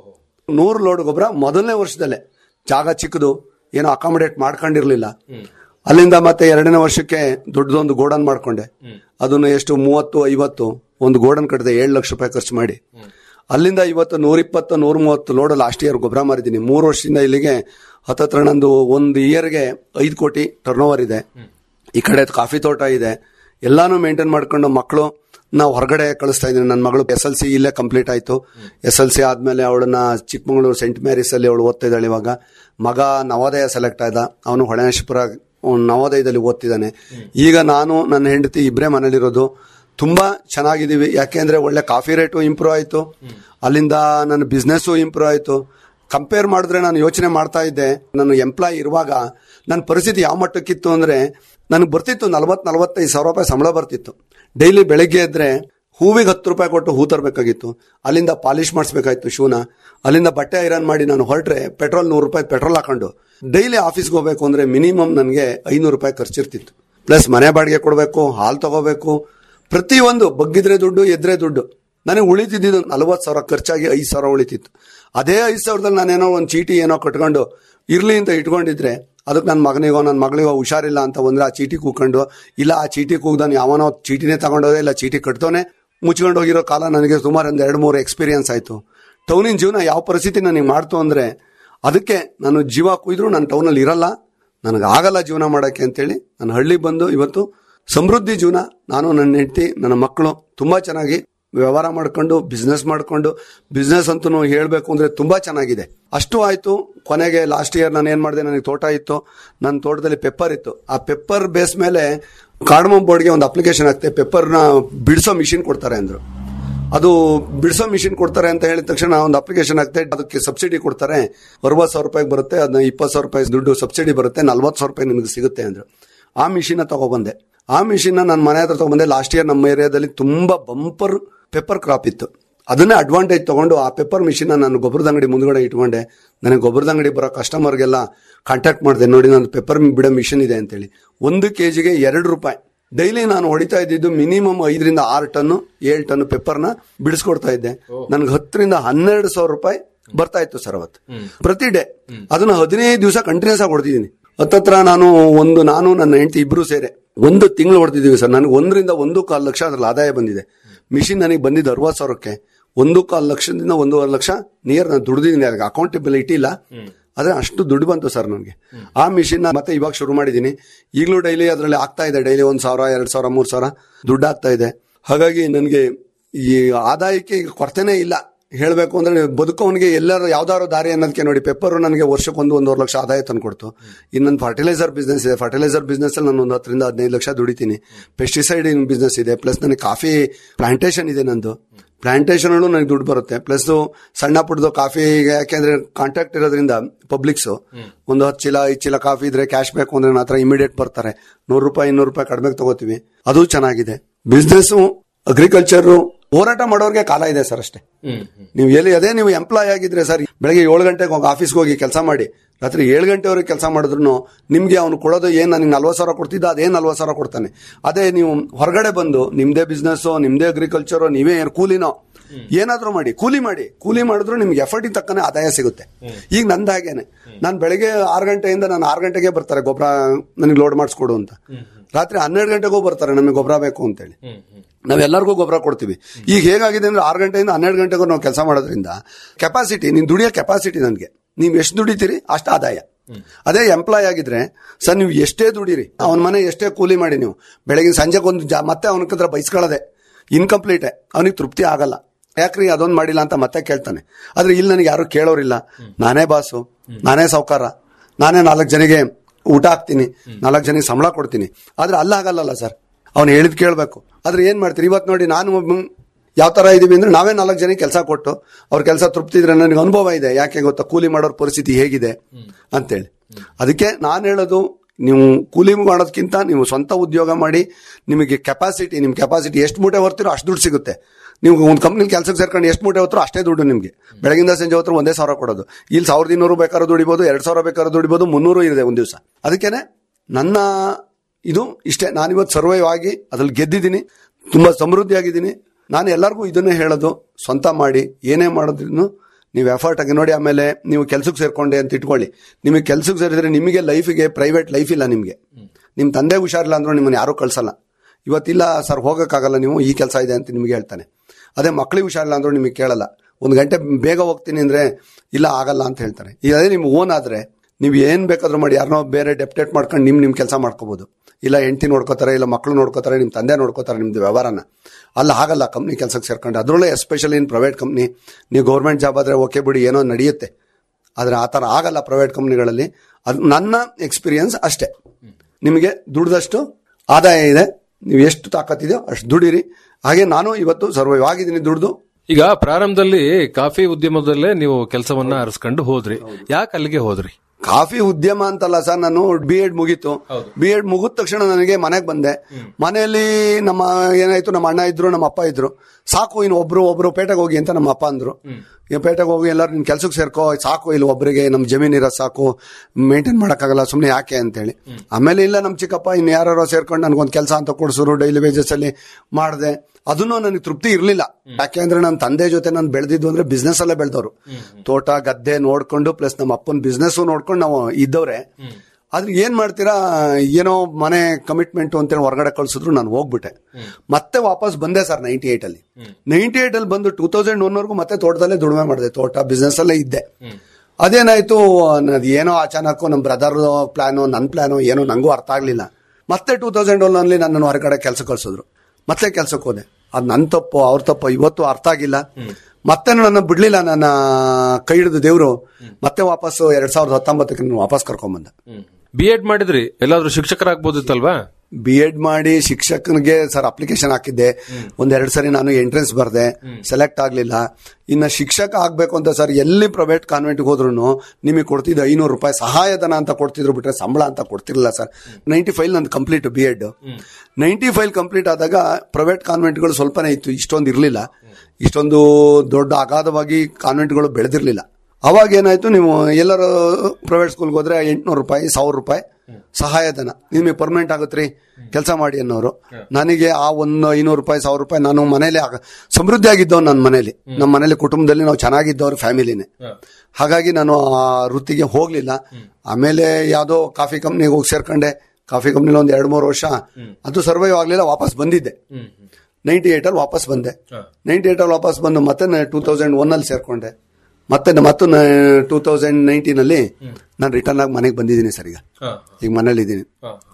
ನೂರು ಲೋಡ್ ಗೊಬ್ಬರ ಮೊದಲನೇ ವರ್ಷದಲ್ಲೇ ಜಾಗ ಚಿಕ್ಕದು ಏನೋ ಅಕಾಮಿಡೇಟ್ ಮಾಡ್ಕೊಂಡಿರ್ಲಿಲ್ಲ ಅಲ್ಲಿಂದ ಮತ್ತೆ ಎರಡನೇ ವರ್ಷಕ್ಕೆ ದೊಡ್ಡದೊಂದು ಗೋಡನ್ ಮಾಡ್ಕೊಂಡೆ ಅದನ್ನು ಎಷ್ಟು ಮೂವತ್ತು ಐವತ್ತು ಒಂದು ಗೋಡನ್ ಕಟ್ಟಿದೆ ಏಳು ಲಕ್ಷ ರೂಪಾಯಿ ಖರ್ಚು ಮಾಡಿ ಅಲ್ಲಿಂದ ಇವತ್ತು ನೂರಿಪ್ಪತ್ತು ನೂರ ಮೂವತ್ತು ಲೋಡ್ ಲಾಸ್ಟ್ ಇಯರ್ ಗೊಬ್ಬರ ಮಾರಿದ್ದೀನಿ ಮೂರು ವರ್ಷದಿಂದ ಇಲ್ಲಿಗೆ ಹತ್ತತ್ರ ನಂದು ಒಂದು ಇಯರ್ಗೆ ಐದು ಕೋಟಿ ಟರ್ನ್ ಓವರ್ ಇದೆ ಈ ಕಡೆ ಕಾಫಿ ತೋಟ ಇದೆ ಎಲ್ಲಾನು ಮೇಂಟೈನ್ ಮಾಡ್ಕೊಂಡು ಮಕ್ಕಳು ನಾವು ಹೊರಗಡೆ ಕಳಿಸ್ತಾ ಇದ್ದೀನಿ ನನ್ನ ಮಗಳು ಎಸ್ ಎಲ್ ಸಿ ಇಲ್ಲೇ ಕಂಪ್ಲೀಟ್ ಆಯ್ತು ಎಸ್ ಎಲ್ ಸಿ ಆದ್ಮೇಲೆ ಅವಳನ್ನ ಚಿಕ್ಕಮಗಳೂರು ಸೆಂಟ್ ಮ್ಯಾರೀಸ್ ಅಲ್ಲಿ ಅವಳು ಓದ್ತಾ ಇದ್ದಾಳೆ ಇವಾಗ ಮಗ ನವೋದಯ ಸೆಲೆಕ್ಟ್ ಆದ ಅವನು ಹೊಳೆನೇಶ್ವರ ನವೋದಯದಲ್ಲಿ ಓದ್ತಿದ್ದಾನೆ ಈಗ ನಾನು ನನ್ನ ಹೆಂಡತಿ ಇಬ್ಬರೇ ಮನೇಲಿರೋದು ತುಂಬಾ ಚೆನ್ನಾಗಿದ್ದೀವಿ ಯಾಕೆಂದ್ರೆ ಒಳ್ಳೆ ಕಾಫಿ ರೇಟು ಇಂಪ್ರೂವ್ ಆಯ್ತು ಅಲ್ಲಿಂದ ನನ್ನ ಬಿಸ್ನೆಸ್ಸು ಇಂಪ್ರೂವ್ ಆಯ್ತು ಕಂಪೇರ್ ಮಾಡಿದ್ರೆ ನಾನು ಯೋಚನೆ ಮಾಡ್ತಾ ಇದ್ದೆ ನಾನು ಎಂಪ್ಲಾಯ್ ಇರುವಾಗ ನನ್ನ ಪರಿಸ್ಥಿತಿ ಯಾವ ಮಟ್ಟಕ್ಕಿತ್ತು ಅಂದ್ರೆ ನನಗೆ ಬರ್ತಿತ್ತು ನಲ್ವತ್ ನಲ್ವತ್ತೈದು ಸಾವಿರ ರೂಪಾಯಿ ಸಂಬಳ ಬರ್ತಿತ್ತು ಡೈಲಿ ಬೆಳಗ್ಗೆ ಎದ್ರೆ ಹೂವಿಗೆ ಹತ್ತು ರೂಪಾಯಿ ಕೊಟ್ಟು ಹೂ ತರಬೇಕಾಗಿತ್ತು ಅಲ್ಲಿಂದ ಪಾಲಿಶ್ ಮಾಡಿಸ್ಬೇಕಾಯ್ತು ಶೂನ ಅಲ್ಲಿಂದ ಬಟ್ಟೆ ಐರನ್ ಮಾಡಿ ನಾನು ಹೊರಟ್ರೆ ಪೆಟ್ರೋಲ್ ನೂರು ರೂಪಾಯಿ ಪೆಟ್ರೋಲ್ ಹಾಕೊಂಡು ಡೈಲಿ ಆಫೀಸ್ಗೆ ಹೋಗ್ಬೇಕು ಅಂದ್ರೆ ಮಿನಿಮಮ್ ನನಗೆ ಐನೂರು ರೂಪಾಯಿ ಖರ್ಚಿರ್ತಿತ್ತು ಪ್ಲಸ್ ಮನೆ ಬಾಡಿಗೆ ಕೊಡಬೇಕು ಹಾಲು ತಗೋಬೇಕು ಪ್ರತಿಯೊಂದು ಬಗ್ಗಿದ್ರೆ ದುಡ್ಡು ಎದ್ರೆ ದುಡ್ಡು ನನಗೆ ಉಳಿತಿದ್ದು ನಲವತ್ತು ಸಾವಿರ ಖರ್ಚಾಗಿ ಐದು ಸಾವಿರ ಉಳಿತಿತ್ತು ಅದೇ ಐದು ಸಾವಿರದಲ್ಲಿ ನಾನೇನೋ ಒಂದು ಚೀಟಿ ಏನೋ ಕಟ್ಕೊಂಡು ಇರ್ಲಿ ಅಂತ ಇಟ್ಕೊಂಡಿದ್ರೆ ಅದಕ್ಕೆ ನನ್ನ ಮಗನಿಗೋ ನನ್ನ ಮಗಳಿಗೋ ಹುಷಾರಿಲ್ಲ ಅಂತ ಒಂದ್ರೆ ಆ ಚೀಟಿ ಕೂಕೊಂಡು ಇಲ್ಲ ಆ ಚೀಟಿ ಕೂಗ್ದಾನೆ ಯಾವನೋ ಚೀಟಿನೇ ತಗೊಂಡೋದೆ ಇಲ್ಲ ಚೀಟಿ ಕಟ್ತೋನೆ ಮುಚ್ಕೊಂಡು ಹೋಗಿರೋ ಕಾಲ ನನಗೆ ಸುಮಾರು ಒಂದು ಎರಡು ಮೂರು ಎಕ್ಸ್ಪೀರಿಯನ್ಸ್ ಆಯಿತು ಟೌನಿನ ಜೀವನ ಯಾವ ಪರಿಸ್ಥಿತಿ ನನಗೆ ಮಾಡ್ತು ಅಂದರೆ ಅದಕ್ಕೆ ನಾನು ಜೀವ ಕುಯ್ದ್ರು ನಾನು ಟೌನಲ್ಲಿ ಇರಲ್ಲ ನನಗೆ ಆಗಲ್ಲ ಜೀವನ ಮಾಡೋಕ್ಕೆ ಅಂತೇಳಿ ನಾನು ಹಳ್ಳಿ ಬಂದು ಇವತ್ತು ಸಮೃದ್ಧಿ ಜೀವನ ನಾನು ನನ್ನ ಹೆಂಡತಿ ನನ್ನ ಮಕ್ಕಳು ತುಂಬಾ ಚೆನ್ನಾಗಿ ವ್ಯವಹಾರ ಮಾಡ್ಕೊಂಡು ಬಿಸ್ನೆಸ್ ಮಾಡ್ಕೊಂಡು ಬಿಸ್ನೆಸ್ ಅಂತೂ ಹೇಳಬೇಕು ಅಂದ್ರೆ ತುಂಬಾ ಚೆನ್ನಾಗಿದೆ ಅಷ್ಟು ಆಯ್ತು ಕೊನೆಗೆ ಲಾಸ್ಟ್ ಇಯರ್ ನಾನು ಏನ್ ಮಾಡಿದೆ ನನಗೆ ತೋಟ ಇತ್ತು ನನ್ನ ತೋಟದಲ್ಲಿ ಪೆಪ್ಪರ್ ಇತ್ತು ಆ ಪೆಪ್ಪರ್ ಬೇಸ್ ಮೇಲೆ ಕಾರ್ಡಮಮ್ ಬೋರ್ಡ್ಗೆ ಒಂದು ಅಪ್ಲಿಕೇಶನ್ ಹಾಕ್ತೆ ಪೆಪ್ಪರ್ನ ಬಿಡಿಸೋ ಮಿಷಿನ್ ಕೊಡ್ತಾರೆ ಅಂದ್ರು ಅದು ಬಿಡಿಸೋ ಮಿಷಿನ್ ಕೊಡ್ತಾರೆ ಅಂತ ಹೇಳಿದ ತಕ್ಷಣ ಒಂದು ಅಪ್ಲಿಕೇಶನ್ ಹಾಕ್ತೆ ಅದಕ್ಕೆ ಸಬ್ಸಿಡಿ ಕೊಡ್ತಾರೆ ಅರವತ್ತು ಸಾವಿರ ರೂಪಾಯಿಗೆ ಬರುತ್ತೆ ಅದನ್ನ ಇಪ್ಪತ್ತು ಸಾವಿರ ರೂಪಾಯಿ ದುಡ್ಡು ಸಬ್ಸಿಡಿ ಬರುತ್ತೆ ನಲ್ವತ್ತು ಸಾವಿರ ರೂಪಾಯಿ ನಿಮಗೆ ಸಿಗುತ್ತೆ ಅಂದ್ರು ಆ ಮಿಷಿನ್ ತಗೊಬಂದೆ ಆ ಮಿಷಿನ್ ನನ್ನ ಮನೆ ಹತ್ರ ತಗೊಂಡೆ ಲಾಸ್ಟ್ ಇಯರ್ ನಮ್ಮ ಏರಿಯಾದಲ್ಲಿ ತುಂಬಾ ಬಂಪರ್ ಪೆಪ್ಪರ್ ಕ್ರಾಪ್ ಇತ್ತು ಅದನ್ನೇ ಅಡ್ವಾಂಟೇಜ್ ತಗೊಂಡು ಆ ಪೆಪ್ಪರ್ ಮಿಷಿನ್ ನಾನು ಗೊಬ್ಬರದ ಅಂಗಡಿ ಮುಂದ್ಗಡೆ ಇಟ್ಕೊಂಡೆ ನನಗೆ ಗೊಬ್ಬರದ ಅಂಗಡಿ ಬರೋ ಕಸ್ಟಮರ್ಗೆಲ್ಲ ಕಾಂಟ್ಯಾಕ್ಟ್ ಮಾಡಿದೆ ನೋಡಿ ನಾನು ಪೆಪ್ಪರ್ ಬಿಡೋ ಮಿಷಿನ್ ಇದೆ ಅಂತೇಳಿ ಒಂದು ಕೆಜಿಗೆ ಎರಡು ರೂಪಾಯಿ ಡೈಲಿ ನಾನು ಹೊಡಿತಾ ಇದ್ದಿದ್ದು ಮಿನಿಮಮ್ ಐದರಿಂದ ಆರು ಟನ್ ಏಳು ಟನ್ ಪೆಪ್ಪರ್ನ ಬಿಡಿಸ್ಕೊಡ್ತಾ ಇದ್ದೆ ನನ್ಗೆ ಹತ್ತರಿಂದ ಹನ್ನೆರಡು ಸಾವಿರ ರೂಪಾಯಿ ಬರ್ತಾ ಇತ್ತು ಸರ್ ಅವತ್ತು ಪ್ರತಿ ಡೇ ಅದನ್ನ ಹದಿನೈದು ದಿವಸ ಕಂಟಿನ್ಯೂಸ್ ಆಗಿ ಹೊಡೆದಿದ್ದೀನಿ ಹತ್ತತ್ರ ನಾನು ಒಂದು ನಾನು ನನ್ನ ಹೆಂಡತಿ ಇಬ್ರು ಸೇರೆ ಒಂದು ತಿಂಗಳು ಹೊಡೆದಿದ್ದೀವಿ ಸರ್ ನನಗೆ ಒಂದರಿಂದ ಒಂದು ಕಾಲು ಲಕ್ಷ ಅದ್ರಲ್ಲಿ ಆದಾಯ ಬಂದಿದೆ ಮಿಷಿನ್ ನನಗೆ ಬಂದಿದ್ದು ಅರವತ್ತು ಸಾವಿರಕ್ಕೆ ಒಂದು ಕಾಲು ಲಕ್ಷದಿಂದ ಒಂದೂವರೆ ಲಕ್ಷ ನಿಯರ್ ನಾನು ದುಡ್ದಿದ್ದೀನಿ ಅದಕ್ಕೆ ಅಕೌಂಟಬಿಲಿಟಿ ಇಲ್ಲ ಆದ್ರೆ ಅಷ್ಟು ದುಡ್ಡು ಬಂತು ಸರ್ ನನಗೆ ಆ ಮಿಷಿನ್ ಮತ್ತೆ ಇವಾಗ ಶುರು ಮಾಡಿದ್ದೀನಿ ಈಗಲೂ ಡೈಲಿ ಅದರಲ್ಲಿ ಆಗ್ತಾ ಇದೆ ಡೈಲಿ ಒಂದ್ ಸಾವಿರ ಎರಡ್ ಸಾವಿರ ಮೂರ್ ಸಾವಿರ ದುಡ್ಡು ಆಗ್ತಾ ಇದೆ ಹಾಗಾಗಿ ನನಗೆ ಈ ಆದಾಯಕ್ಕೆ ಈಗ ಕೊರತೆನೇ ಇಲ್ಲ ಹೇಳಬೇಕು ಅಂದ್ರೆ ಬದುಕೋನಿಗೆ ಎಲ್ಲರೂ ಯಾವ್ದಾದ್ರು ದಾರಿ ಅನ್ನೋದಕ್ಕೆ ನೋಡಿ ಪೆಪ್ಪರ್ ನನಗೆ ವರ್ಷಕ್ಕೊಂದು ಒಂದೂವರೆ ಲಕ್ಷ ಆದಾಯ ತಂದ್ಕೊಡ್ತು ಇನ್ನು ನನ್ನ ಫರ್ಟಿಲೈಸರ್ ಬಿಸ್ನೆಸ್ ಇದೆ ಫರ್ಟಿಲೈಸರ್ ಬಿಸ್ನೆಸ್ ಅಲ್ಲಿ ನಾನು ಒಂದು ಹತ್ತರಿಂದ ಹದಿನೈದು ಲಕ್ಷ ದುಡಿತೀನಿ ಪೆಸ್ಟಿಸೈಡ್ ಬಿಸ್ನೆಸ್ ಇದೆ ಪ್ಲಸ್ ನನಗೆ ಕಾಫಿ ಪ್ಲಾಂಟೇಶನ್ ಇದೆ ನಂದು ಪ್ಲಾಂಟೇಶನ್ ಅಲ್ಲೂ ನನಗೆ ದುಡ್ಡು ಬರುತ್ತೆ ಪ್ಲಸ್ ಸಣ್ಣ ಪುಟ್ಟದು ಕಾಫಿ ಯಾಕೆಂದ್ರೆ ಕಾಂಟ್ಯಾಕ್ಟ್ ಇರೋದ್ರಿಂದ ಪಬ್ಲಿಕ್ಸ್ ಒಂದು ಹತ್ತು ಚೀಲ ಐದು ಚೀಲ ಕಾಫಿ ಇದ್ರೆ ಕ್ಯಾಶ್ ಬೇಕು ಅಂದ್ರೆ ನನ್ನ ಹತ್ರ ಇಮಿಡಿಯೇಟ್ ಬರ್ತಾರೆ ನೂರು ರೂಪಾಯಿ ಇನ್ನೂರು ರೂಪಾಯಿ ಕಡಿಮೆ ತಗೋತೀವಿ ಅದು ಚೆನ್ನಾಗಿದೆ ಬಿಸ್ನೆಸ್ ಅಗ್ರಿಕಲ್ಚರ್ ಹೋರಾಟ ಮಾಡೋರಿಗೆ ಕಾಲ ಇದೆ ಸರ್ ಅಷ್ಟೇ ನೀವು ಎಲ್ಲಿ ಅದೇ ನೀವು ಎಂಪ್ಲಾಯ್ ಆಗಿದ್ರೆ ಸರ್ ಬೆಳಗ್ಗೆ ಏಳು ಗಂಟೆಗೆ ಹೋಗಿ ಆಫೀಸ್ಗೆ ಹೋಗಿ ಕೆಲಸ ಮಾಡಿ ರಾತ್ರಿ ಏಳು ಗಂಟೆವರೆಗೆ ಕೆಲಸ ಮಾಡಿದ್ರು ನಿಮ್ಗೆ ಅವ್ನು ಕೊಡೋದು ಏನ್ ನನಗೆ ನಲ್ವತ್ತು ಸಾವಿರ ಕೊಡ್ತಿದ್ದ ಅದೇ ನಲ್ವತ್ತು ಸಾವಿರ ಕೊಡ್ತಾನೆ ಅದೇ ನೀವು ಹೊರಗಡೆ ಬಂದು ನಿಮ್ದೇ ಬಿಸ್ನೆಸ್ ನಿಮ್ದೇ ಅಗ್ರಿಕಲ್ಚರ್ ನೀವೇ ಏನ್ ಕೂಲಿನೋ ಏನಾದ್ರೂ ಮಾಡಿ ಕೂಲಿ ಮಾಡಿ ಕೂಲಿ ಮಾಡಿದ್ರು ನಿಮ್ಗೆ ಎಫರ್ಟ್ ತಕ್ಕನೆ ಆದಾಯ ಸಿಗುತ್ತೆ ಈಗ ನಂದ ಹಾಗೇನೆ ನಾನು ಬೆಳಗ್ಗೆ ಆರು ಗಂಟೆಯಿಂದ ನಾನು ಆರು ಗಂಟೆಗೆ ಬರ್ತಾರೆ ಗೊಬ್ಬರ ನನಗೆ ಲೋಡ್ ಮಾಡಿಸ್ಕೊಡು ಅಂತ ರಾತ್ರಿ ಹನ್ನೆರಡು ಗಂಟೆಗೂ ಬರ್ತಾರೆ ನಮಗೆ ಗೊಬ್ಬರ ಬೇಕು ಅಂತೇಳಿ ನಾವೆಲ್ಲರಿಗೂ ಗೊಬ್ಬರ ಕೊಡ್ತೀವಿ ಈಗ ಹೇಗಾಗಿದೆ ಅಂದ್ರೆ ಆರು ಗಂಟೆಯಿಂದ ಹನ್ನೆರಡು ಗಂಟೆಗೂ ನಾವು ಕೆಲಸ ಮಾಡೋದ್ರಿಂದ ಕೆಪಾಸಿಟಿ ನೀನ್ ದುಡಿಯೋ ಕೆಪಾಸಿಟಿ ನನಗೆ ನೀವು ಎಷ್ಟು ದುಡಿತೀರಿ ಅಷ್ಟು ಆದಾಯ ಅದೇ ಎಂಪ್ಲಾಯ್ ಆಗಿದ್ರೆ ಸರ್ ನೀವು ಎಷ್ಟೇ ದುಡೀರಿ ಅವನ ಮನೆ ಎಷ್ಟೇ ಕೂಲಿ ಮಾಡಿ ನೀವು ಬೆಳಗಿನ ಸಂಜೆಗೆ ಒಂದು ಜಾ ಮತ್ತೆ ಅವನ ಹತ್ರ ಬೈಸ್ಕೊಳ್ಳೋದೆ ಇನ್ಕಂಪ್ಲೀಟೇ ಅವನಿಗೆ ತೃಪ್ತಿ ಆಗಲ್ಲ ಯಾಕ್ರಿ ಅದೊಂದು ಮಾಡಿಲ್ಲ ಅಂತ ಮತ್ತೆ ಕೇಳ್ತಾನೆ ಆದ್ರೆ ಇಲ್ಲಿ ನನಗೆ ಯಾರು ಕೇಳೋರಿಲ್ಲ ನಾನೇ ಬಾಸು ನಾನೇ ಸಾವುಕಾರ ನಾನೇ ನಾಲ್ಕು ಜನಿಗೆ ಊಟ ಹಾಕ್ತೀನಿ ನಾಲ್ಕು ಜನಿಗೆ ಸಂಬಳ ಕೊಡ್ತೀನಿ ಆದ್ರೆ ಅಲ್ಲ ಆಗಲ್ಲ ಸರ್ ಅವ್ನು ಹೇಳಿದ್ ಕೇಳಬೇಕು ಆದ್ರೆ ಏನ್ ಮಾಡ್ತೀರಿ ಇವತ್ತು ನೋಡಿ ನಾನು ಯಾವ ತರ ಇದೀವಿ ಅಂದ್ರೆ ನಾವೇ ನಾಲ್ಕು ಜನ ಕೆಲಸ ಕೊಟ್ಟು ಅವ್ರ ಕೆಲಸ ತೃಪ್ತಿ ಇದ್ರೆ ನನಗೆ ಅನುಭವ ಇದೆ ಯಾಕೆ ಗೊತ್ತಾ ಕೂಲಿ ಮಾಡೋರ್ ಪರಿಸ್ಥಿತಿ ಹೇಗಿದೆ ಅಂತೇಳಿ ಅದಕ್ಕೆ ನಾನು ಹೇಳೋದು ನೀವು ಕೂಲಿ ಮಾಡೋದಕ್ಕಿಂತ ನೀವು ಸ್ವಂತ ಉದ್ಯೋಗ ಮಾಡಿ ನಿಮಗೆ ಕೆಪಾಸಿಟಿ ನಿಮ್ ಕೆಪಾಸಿಟಿ ಎಷ್ಟು ಮೂಟೆ ಹೊರ್ತಿರೋ ಅಷ್ಟು ದುಡ್ಡು ಸಿಗುತ್ತೆ ನೀವು ಒಂದು ಕಂಪ್ನಿ ಕೆಲಸಕ್ಕೆ ಸೇರ್ಕೊಂಡು ಎಷ್ಟು ಮೂಟೆ ಹೊತ್ತರೋ ಅಷ್ಟೇ ದುಡ್ಡು ನಿಮಗೆ ಬೆಳಗಿಂದ ಸಂಜೆ ಹೊತ್ತು ಒಂದೇ ಸಾವಿರ ಕೊಡೋದು ಇಲ್ಲಿ ಸಾವಿರದ ಇನ್ನೂರು ಬೇಕಾದ್ರೂ ದುಡಿಬೋದು ಎರಡು ಸಾವಿರ ಬೇಕಾದ್ರೂ ದುಡಿಬೋದು ಮುನ್ನೂರು ಇದೆ ಒಂದು ದಿವಸ ಅದಕ್ಕೇನೆ ನನ್ನ ಇದು ಇಷ್ಟೇ ನಾನಿವತ್ತು ಸರ್ವೈವ್ ಆಗಿ ಅದ್ರಲ್ಲಿ ಗೆದ್ದಿದ್ದೀನಿ ತುಂಬಾ ಸಮೃದ್ಧಿಯಾಗಿದ್ದೀನಿ ನಾನು ಎಲ್ಲರಿಗೂ ಇದನ್ನೇ ಹೇಳೋದು ಸ್ವಂತ ಮಾಡಿ ಏನೇ ಮಾಡೋದ್ರೂ ನೀವು ಎಫರ್ಟ್ ಆಗಿ ನೋಡಿ ಆಮೇಲೆ ನೀವು ಕೆಲ್ಸಕ್ಕೆ ಸೇರ್ಕೊಂಡೆ ಅಂತ ಇಟ್ಕೊಳ್ಳಿ ನಿಮಗೆ ಕೆಲ್ಸಕ್ಕೆ ಸೇರಿದ್ರೆ ನಿಮಗೆ ಲೈಫಿಗೆ ಪ್ರೈವೇಟ್ ಲೈಫ್ ಇಲ್ಲ ನಿಮಗೆ ನಿಮ್ಮ ತಂದೆ ಹುಷಾರಿಲ್ಲ ಅಂದ್ರೂ ನಿಮ್ಮನ್ನು ಯಾರೂ ಕಳ್ಸಲ್ಲ ಇವತ್ತಿಲ್ಲ ಸರ್ ಹೋಗೋಕ್ಕಾಗಲ್ಲ ನೀವು ಈ ಕೆಲಸ ಇದೆ ಅಂತ ನಿಮಗೆ ಹೇಳ್ತಾನೆ ಅದೇ ಮಕ್ಳಿಗೆ ಹುಷಾರಿಲ್ಲ ಅಂದ್ರೂ ನಿಮಗೆ ಕೇಳಲ್ಲ ಒಂದು ಗಂಟೆ ಬೇಗ ಹೋಗ್ತೀನಿ ಅಂದ್ರೆ ಇಲ್ಲ ಆಗಲ್ಲ ಅಂತ ಹೇಳ್ತಾರೆ ಈಗ ಅದೇ ನಿಮ್ಮ ಓನ್ ಆದ್ರೆ ನೀವು ಏನ್ ಬೇಕಾದ್ರೂ ಮಾಡಿ ಯಾರನ್ನೋ ಬೇರೆ ಡೆಪ್ಟೇಟ್ ಮಾಡ್ಕೊಂಡು ನಿಮ್ ನಿಮ್ ಕೆಲಸ ಮಾಡ್ಕೋಬಹುದು ಇಲ್ಲ ಹೆಂಡತಿ ನೋಡ್ಕೋತಾರೆ ಇಲ್ಲ ಮಕ್ಕಳು ನೋಡ್ಕೋತಾರೆ ನಿಮ್ಮ ತಂದೆ ನೋಡ್ಕೋತಾರೆ ನಿಮ್ದು ವ್ಯವಹಾರನ ಅಲ್ಲ ಆಗಲ್ಲ ಕಂಪ್ನಿ ಕೆಲಸಕ್ಕೆ ಸೇರ್ಕೊಂಡು ಅದರಲ್ಲೇ ಎಸ್ಪೆಷಲಿ ಇನ್ ಪ್ರೈವೇಟ್ ಕಂಪ್ನಿ ನೀವು ಗೌರ್ಮೆಂಟ್ ಜಾಬ್ ಆದ್ರೆ ಓಕೆ ಬಿಡಿ ಏನೋ ನಡೆಯುತ್ತೆ ಆದ್ರೆ ಆ ಥರ ಆಗಲ್ಲ ಪ್ರೈವೇಟ್ ಕಂಪ್ನಿಗಳಲ್ಲಿ ಅದು ನನ್ನ ಎಕ್ಸ್ಪೀರಿಯನ್ಸ್ ಅಷ್ಟೇ ನಿಮಗೆ ದುಡ್ದಷ್ಟು ಆದಾಯ ಇದೆ ನೀವು ಎಷ್ಟು ತಾಕತ್ತಿದೆಯೋ ಅಷ್ಟು ದುಡಿರಿ ಹಾಗೆ ನಾನು ಇವತ್ತು ಸರ್ವೈವ್ ಆಗಿದ್ದೀನಿ ದುಡ್ದು ಈಗ ಪ್ರಾರಂಭದಲ್ಲಿ ಕಾಫಿ ಉದ್ಯಮದಲ್ಲೇ ನೀವು ಕೆಲಸವನ್ನ ಅರಸ್ಕೊಂಡು ಹೋದ್ರಿ ಯಾಕೆ ಅಲ್ಲಿಗೆ ಹೋದ್ರಿ ಕಾಫಿ ಉದ್ಯಮ ಅಂತಲ್ಲ ಸರ್ ನಾನು ಬಿ ಎಡ್ ಮುಗೀತು ಬಿ ಎಡ್ ಮುಗಿದ ತಕ್ಷಣ ನನಗೆ ಮನೆಗೆ ಬಂದೆ ಮನೆಯಲ್ಲಿ ನಮ್ಮ ಏನಾಯ್ತು ನಮ್ಮ ಅಣ್ಣ ಇದ್ರು ನಮ್ಮ ಅಪ್ಪ ಇದ್ರು ಸಾಕು ಇನ್ನು ಒಬ್ರು ಒಬ್ರು ಪೇಟೆಗೆ ಹೋಗಿ ಅಂತ ನಮ್ಮ ಅಪ್ಪ ಅಂದ್ರು ಈ ಪೇಟೆಗೆ ಹೋಗಿ ಎಲ್ಲರೂ ನಿನ್ ಕೆಲ್ಸಕ್ಕೆ ಸೇರ್ಕೋ ಸಾಕು ಇಲ್ಲಿ ಒಬ್ಬರಿಗೆ ನಮ್ಮ ಜಮೀನ್ ಇರೋ ಸಾಕು ಮೇಂಟೈನ್ ಮಾಡಕ್ಕಾಗಲ್ಲ ಸುಮ್ಮನೆ ಯಾಕೆ ಅಂತೇಳಿ ಆಮೇಲೆ ಇಲ್ಲ ನಮ್ಮ ಚಿಕ್ಕಪ್ಪ ಇನ್ನು ಯಾರೋ ಸೇರ್ಕೊಂಡು ನನಗೊಂದು ಕೆಲಸ ಅಂತ ಕೊಡ್ಸೋರು ಡೈಲಿ ವೇಜಸ್ ಅಲ್ಲಿ ಮಾಡಿದೆ ಅದನ್ನು ನನಗೆ ತೃಪ್ತಿ ಇರಲಿಲ್ಲ ಯಾಕೆಂದ್ರೆ ನನ್ನ ತಂದೆ ಜೊತೆ ನಾನು ಬೆಳೆದಿದ್ದು ಅಂದ್ರೆ ಬಿಸ್ನೆಸ್ ಅಲ್ಲೇ ಬೆಳೆದವರು ತೋಟ ಗದ್ದೆ ನೋಡ್ಕೊಂಡು ಪ್ಲಸ್ ನಮ್ಮ ಅಪ್ಪನ ಬಿಸ್ನೆಸ್ ನೋಡ್ಕೊಂಡು ನಾವು ಇದ್ದವ್ರೆ ಆದ್ರೆ ಏನ್ ಮಾಡ್ತೀರಾ ಏನೋ ಮನೆ ಕಮಿಟ್ಮೆಂಟ್ ಅಂತೇಳಿ ಹೊರಗಡೆ ಕಳ್ಸಿದ್ರು ನಾನು ಹೋಗ್ಬಿಟ್ಟೆ ಮತ್ತೆ ವಾಪಸ್ ಬಂದೆ ಸರ್ ನೈಂಟಿ ಏಟ್ ಅಲ್ಲಿ ನೈಂಟಿ ಏಟ್ ಅಲ್ಲಿ ಬಂದು ಟೂ ತೌಸಂಡ್ ಒನ್ ವರ್ಗು ಮತ್ತೆ ತೋಟದಲ್ಲೇ ದುಡಿಮೆ ಮಾಡಿದೆ ತೋಟ ಬಿಸ್ನೆಸ್ ಅಲ್ಲೇ ಇದ್ದೆ ಅದೇನಾಯ್ತು ಅದು ಏನೋ ಅಚಾನಕ್ ನಮ್ಮ ಬ್ರದರ್ ಪ್ಲಾನು ನನ್ನ ಪ್ಲಾನು ಏನೋ ನಂಗೂ ಅರ್ಥ ಆಗ್ಲಿಲ್ಲ ಮತ್ತೆ ಟೂ ತೌಸಂಡ್ ಒನ್ ಅಲ್ಲಿ ನನ್ನನ್ನು ಹೊರಗಡೆ ಕೆಲಸ ಕಳ್ಸಿದ್ರು ಮತ್ತೆ ಕೆಲ್ಸಕ್ಕೆ ಹೋದೆ ಅದು ನನ್ನ ತಪ್ಪು ಅವ್ರ ತಪ್ಪು ಇವತ್ತು ಅರ್ಥ ಆಗಿಲ್ಲ ಮತ್ತೆ ನನ್ನ ಬಿಡ್ಲಿಲ್ಲ ನನ್ನ ಕೈ ಹಿಡಿದು ದೇವ್ರು ಮತ್ತೆ ವಾಪಸ್ ಎರಡ್ ಸಾವಿರದ ಹತ್ತೊಂಬತ್ತಕ್ಕೆ ನಾನು ವಾಪಸ್ ಕರ್ಕೊಂಡ್ ಬಿ ಎಡ್ ಮಾಡಿದ್ರಿ ಎಲ್ಲಾದ್ರೂ ಶಿಕ್ಷಕರಾಗ್ಬೋದಿತ್ತಲ್ವಾ ಬಿ ಎಡ್ ಮಾಡಿ ಶಿಕ್ಷಕನಿಗೆ ಸರ್ ಅಪ್ಲಿಕೇಶನ್ ಹಾಕಿದ್ದೆ ಒಂದೆರಡು ಸರಿ ನಾನು ಎಂಟ್ರೆನ್ಸ್ ಬರ್ದೆ ಸೆಲೆಕ್ಟ್ ಆಗ್ಲಿಲ್ಲ ಇನ್ನ ಶಿಕ್ಷಕ ಆಗ್ಬೇಕು ಅಂತ ಸರ್ ಎಲ್ಲಿ ಪ್ರೈವೇಟ್ ಕಾನ್ವೆಂಟ್ಗೆ ಹೋದ್ರು ನಿಮಗೆ ಕೊಡ್ತಿದ್ದು ಐನೂರು ರೂಪಾಯಿ ಸಹಾಯಧನ ಅಂತ ಕೊಡ್ತಿದ್ರು ಬಿಟ್ರೆ ಸಂಬಳ ಅಂತ ಕೊಡ್ತಿರ್ಲಿಲ್ಲ ಸರ್ ನೈಂಟಿ ಫೈವ್ ನಂದು complete B Ed ninety five complete ಆದಾಗ ಪ್ರೈವೇಟ್ ಕಾನ್ವೆಂಟ್ಗಳು ಸ್ವಲ್ಪನೇ ಇತ್ತು ಇಷ್ಟೊಂದು ಇರಲಿಲ್ಲ ಇಷ್ಟೊಂದು ದೊಡ್ಡ ಅಗಾಧವಾಗಿ ಕಾನ್ವೆಂಟ್ಗಳು ಬೆಳೆದಿರ್ಲಿಲ್ಲ ಅವಾಗ ಏನಾಯ್ತು ನೀವು ಎಲ್ಲರೂ ಪ್ರೈವೇಟ್ ಸ್ಕೂಲ್ಗೆ ಹೋದ್ರೆ ಎಂಟ್ನೂರು ರೂಪಾಯಿ ಸಾವಿರ ರೂಪಾಯಿ ಸಹಾಯಧನ ನಿಮಗೆ ಪರ್ಮನೆಂಟ್ ಆಗುತ್ತ್ರಿ ಕೆಲಸ ಮಾಡಿ ಅನ್ನೋರು ನನಗೆ ಆ ಒಂದು ಐನೂರು ರೂಪಾಯಿ ಸಾವಿರ ರೂಪಾಯಿ ನಾನು ಮನೇಲಿ ಆಗ- ಸಮೃದ್ಧಿ ಆಗಿದ್ದವ್ ನನ್ನ ಮನೇಲಿ ನಮ್ಮ ಮನೇಲಿ ಕುಟುಂಬದಲ್ಲಿ ನಾವು ಚೆನ್ನಾಗಿದ್ದವ್ರು ಫ್ಯಾಮಿಲಿನೇ ಹಾಗಾಗಿ ನಾನು ಆ ವೃತ್ತಿಗೆ ಹೋಗ್ಲಿಲ್ಲ ಆಮೇಲೆ ಯಾವ್ದೋ ಕಾಫಿ ಕಂಪ್ನಿಗೆ ಹೋಗಿ ಸೇರ್ಕೊಂಡೆ ಕಾಫಿ ಕಂಪ್ನಿಲಿ ಒಂದ್ ಎರಡ್ ಮೂರು ವರ್ಷ ಅದು ಸರ್ವೈವ್ ಆಗ್ಲಿಲ್ಲ ವಾಪಸ್ ಬಂದಿದ್ದೆ ನೈಂಟಿ ಏಟ್ ಅಲ್ಲಿ ವಾಪಸ್ ಬಂದೆ ನೈಂಟಿ ಏಟ್ ಅಲ್ಲಿ ವಾಪಸ್ ಬಂದು ಮತ್ತೆ ಟೂ ತೌಸಂಡ್ ಒನ್ ಅಲ್ಲಿ ಸೇರ್ಕೊಂಡೆ ಮತ್ತೆ ನ- ಮತ್ತು ಟೂ ತೌಸಂಡ್ ನೈನ್ಟೀನ್ ಅಲ್ಲಿ ನಾನು ರಿಟರ್ನ್ ಆಗಿ ಮನೆಗೆ ಬಂದಿದ್ದೀನಿ ಸರ್ ಈಗ ಈಗ ಮನೇಲಿ ಇದ್ದೀನಿ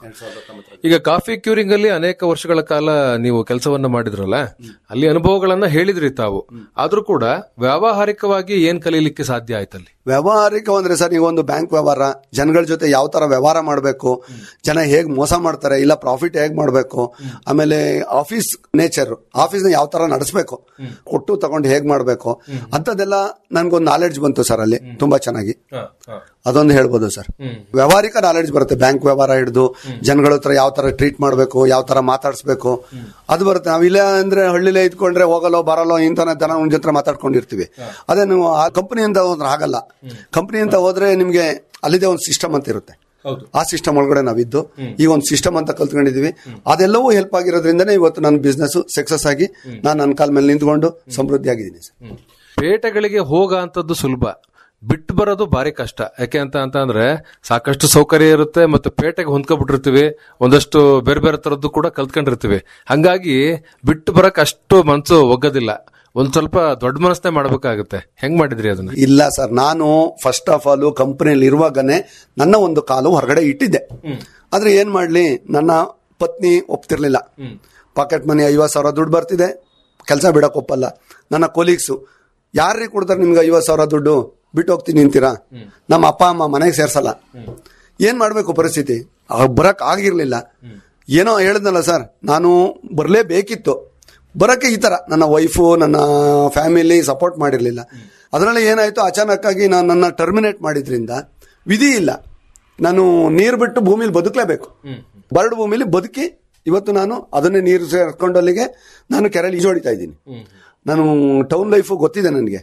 ಈಗ ಕಾಫಿ ಕ್ಯೂರಿಂಗ್ ಅಲ್ಲಿ ಅನೇಕ ವರ್ಷಗಳ ಕಾಲ ನೀವು ಕೆಲಸವನ್ನ ಮಾಡಿದ್ರಲ್ಲ ಅಲ್ಲಿ ಅನುಭವಗಳನ್ನ ಹೇಳಿದ್ರಿ ತಾವು ಆದ್ರೂ ಕೂಡ ವ್ಯಾವಹಾರಿಕವಾಗಿ ಏನ್ ಕಲೀಲಿಕ್ಕೆ ಸಾಧ್ಯ ಆಯ್ತಲ್ಲಿ ವ್ಯವಹಾರಿಕ ಅಂದ್ರೆ ಸರ್ ಈಗ ಒಂದು ಬ್ಯಾಂಕ್ ವ್ಯವಹಾರ ಜನಗಳ ಜೊತೆ ಯಾವ ತರ ವ್ಯವಹಾರ ಮಾಡಬೇಕು ಜನ ಹೇಗ್ ಮೋಸ ಮಾಡ್ತಾರೆ ಇಲ್ಲ ಪ್ರಾಫಿಟ್ ಹೇಗ್ ಮಾಡಬೇಕು ಆಮೇಲೆ ಆಫೀಸ್ ನೇಚರ್ ಆಫೀಸ್ ನ ಯಾವ ತರ ನಡೆಸಬೇಕು ಕೊಟ್ಟು ತಗೊಂಡು ಹೇಗ್ ಮಾಡಬೇಕು ಅಂತದೆಲ್ಲ ನನ್ಗೊಂದು ನಾಲೆಡ್ಜ್ ಬಂತು ಸರ್ ಅಲ್ಲಿ ತುಂಬಾ ಚೆನ್ನಾಗಿ ಅದೊಂದು ಹೇಳ್ಬೋದು ಸರ್ ವ್ಯವಹಾರಿಕ ನಾಲೆಡ್ಜ್ ಬರುತ್ತೆ ಬ್ಯಾಂಕ್ ವ್ಯವಹಾರ ಹಿಡಿದು ಜನಗಳ ಹತ್ರ ಯಾವ ತರ ಟ್ರೀಟ್ ಮಾಡಬೇಕು ಯಾವ ತರ ಮಾತಾಡಿಸ್ಬೇಕು ಅದು ಬರುತ್ತೆ ನಾವಿಲ್ಲ ಅಂದ್ರೆ ಹಳ್ಳಿಲೇ ಇದ್ಕೊಂಡ್ರೆ ಹೋಗಲ್ಲೋ ಬರಲ್ಲೋ ಇಂತನ ದನ ಒಂದ್ ಜೊತೆ ಮಾತಾಡ್ಕೊಂಡಿರ್ತೀವಿ ಅದೇ ನೀವು ಆ ಕಂಪನಿಯಿಂದ ಹೋದ್ರೆ ಆಗಲ್ಲ ಕಂಪನಿಯಿಂದ ಹೋದ್ರೆ ನಿಮ್ಗೆ ಅಲ್ಲಿದೆ ಒಂದು ಸಿಸ್ಟಮ್ ಅಂತ ಇರುತ್ತೆ ಆ ಸಿಸ್ಟಮ್ ಒಳಗಡೆ ನಾವಿದ್ದು ಈಗ ಒಂದು ಸಿಸ್ಟಮ್ ಅಂತ ಕಲ್ತ್ಕೊಂಡಿದೀವಿ ಅದೆಲ್ಲವೂ ಹೆಲ್ಪ್ ಆಗಿರೋದ್ರಿಂದನೇ ಇವತ್ತು ನನ್ನ ಬಿಸ್ನೆಸ್ ಸಕ್ಸಸ್ ಆಗಿ ನಾನು ನನ್ನ ಕಾಲ ಮೇಲೆ ನಿಂತ್ಕೊಂಡು ಸಮೃದ್ಧಿ ಆಗಿದ್ದೀನಿ ಸರ್ ಪೇಟೆಗಳಿಗೆ ಹೋಗ ಅಂತದ್ದು ಸುಲಭ ಬಿಟ್ಟು ಬರೋದು ಭಾರಿ ಕಷ್ಟ ಯಾಕೆ ಅಂತ ಅಂತ ಅಂದ್ರೆ ಸಾಕಷ್ಟು ಸೌಕರ್ಯ ಇರುತ್ತೆ ಮತ್ತು ಪೇಟೆಗೆ ಹೊಂದ್ಕೊಬಿಟ್ಟಿರ್ತೀವಿ ಒಂದಷ್ಟು ಬೇರೆ ಬೇರೆ ತರದ್ದು ಕೂಡ ಕಲ್ತ್ಕೊಂಡಿರ್ತೀವಿ ಹಂಗಾಗಿ ಬಿಟ್ಟು ಬರಕ್ ಅಷ್ಟು ಮನ್ಸು ಒಗ್ಗೋದಿಲ್ಲ ಒಂದ್ ಸ್ವಲ್ಪ ದೊಡ್ಡ ಮನಸ್ಸೇ ಮಾಡ್ಬೇಕಾಗುತ್ತೆ ಹೆಂಗ್ ಮಾಡಿದ್ರಿ ಅದನ್ನ ಇಲ್ಲ ಸರ್ ನಾನು ಫಸ್ಟ್ ಆಫ್ ಆಲ್ ಕಂಪನಿಯಲ್ಲಿ ಇರುವಾಗನೇ ನನ್ನ ಒಂದು ಕಾಲು ಹೊರಗಡೆ ಇಟ್ಟಿದ್ದೆ ಆದ್ರೆ ಏನ್ ಮಾಡ್ಲಿ ನನ್ನ ಪತ್ನಿ ಒಪ್ತಿರ್ಲಿಲ್ಲ ಪಾಕೆಟ್ ಮನಿ ಐವತ್ ಸಾವಿರ ದುಡ್ಡು ಬರ್ತಿದೆ ಕೆಲಸ ಬಿಡಕ್ ಒಪ್ಪಲ್ಲ ನನ್ನ ಕೊಲೀಗ್ಸು ಯಾರಿಗೆ ಕೊಡ್ತಾರೆ ನಿಮ್ಗೆ ಐವತ್ ಸಾವಿರ ದುಡ್ಡು ಬಿಟ್ಟು ಹೋಗ್ತೀನಿ ಅಂತೀರಾ ನಮ್ಮ ಅಪ್ಪ ಅಮ್ಮ ಮನೆಗೆ ಸೇರ್ಸಲ್ಲ ಏನ್ ಮಾಡ್ಬೇಕು ಪರಿಸ್ಥಿತಿ ಆಗ ಬರಕ್ ಆಗಿರ್ಲಿಲ್ಲ ಏನೋ ಹೇಳಿದ್ನಲ್ಲ ಸರ್ ನಾನು ಬರ್ಲೇಬೇಕಿತ್ತು ಬರಕ್ಕೆ ಈ ತರ ನನ್ನ ವೈಫು ನನ್ನ ಫ್ಯಾಮಿಲಿ ಸಪೋರ್ಟ್ ಮಾಡಿರ್ಲಿಲ್ಲ ಅದರಲ್ಲಿ ಏನಾಯ್ತು ಅಚಾನಕ್ ಆಗಿ ನಾನು ನನ್ನ ಟರ್ಮಿನೇಟ್ ಮಾಡಿದ್ರಿಂದ ವಿಧಿ ಇಲ್ಲ ನಾನು ನೀರು ಬಿಟ್ಟು ಭೂಮಿಲಿ ಬದುಕಲೇಬೇಕು ಬರಡು ಭೂಮಿಲಿ ಬದುಕಿ ಇವತ್ತು ನಾನು ಅದನ್ನೇ ನೀರು ಸೇರ್ಕೊಂಡು ಅಲ್ಲಿಗೆ ನಾನು ಕೆರೆಯಲ್ಲಿ ಈಜೋಡಿತಾ ಇದ್ದೀನಿ ನಾನು ಟೌನ್ ಲೈಫು ಗೊತ್ತಿದೆ ನನಗೆ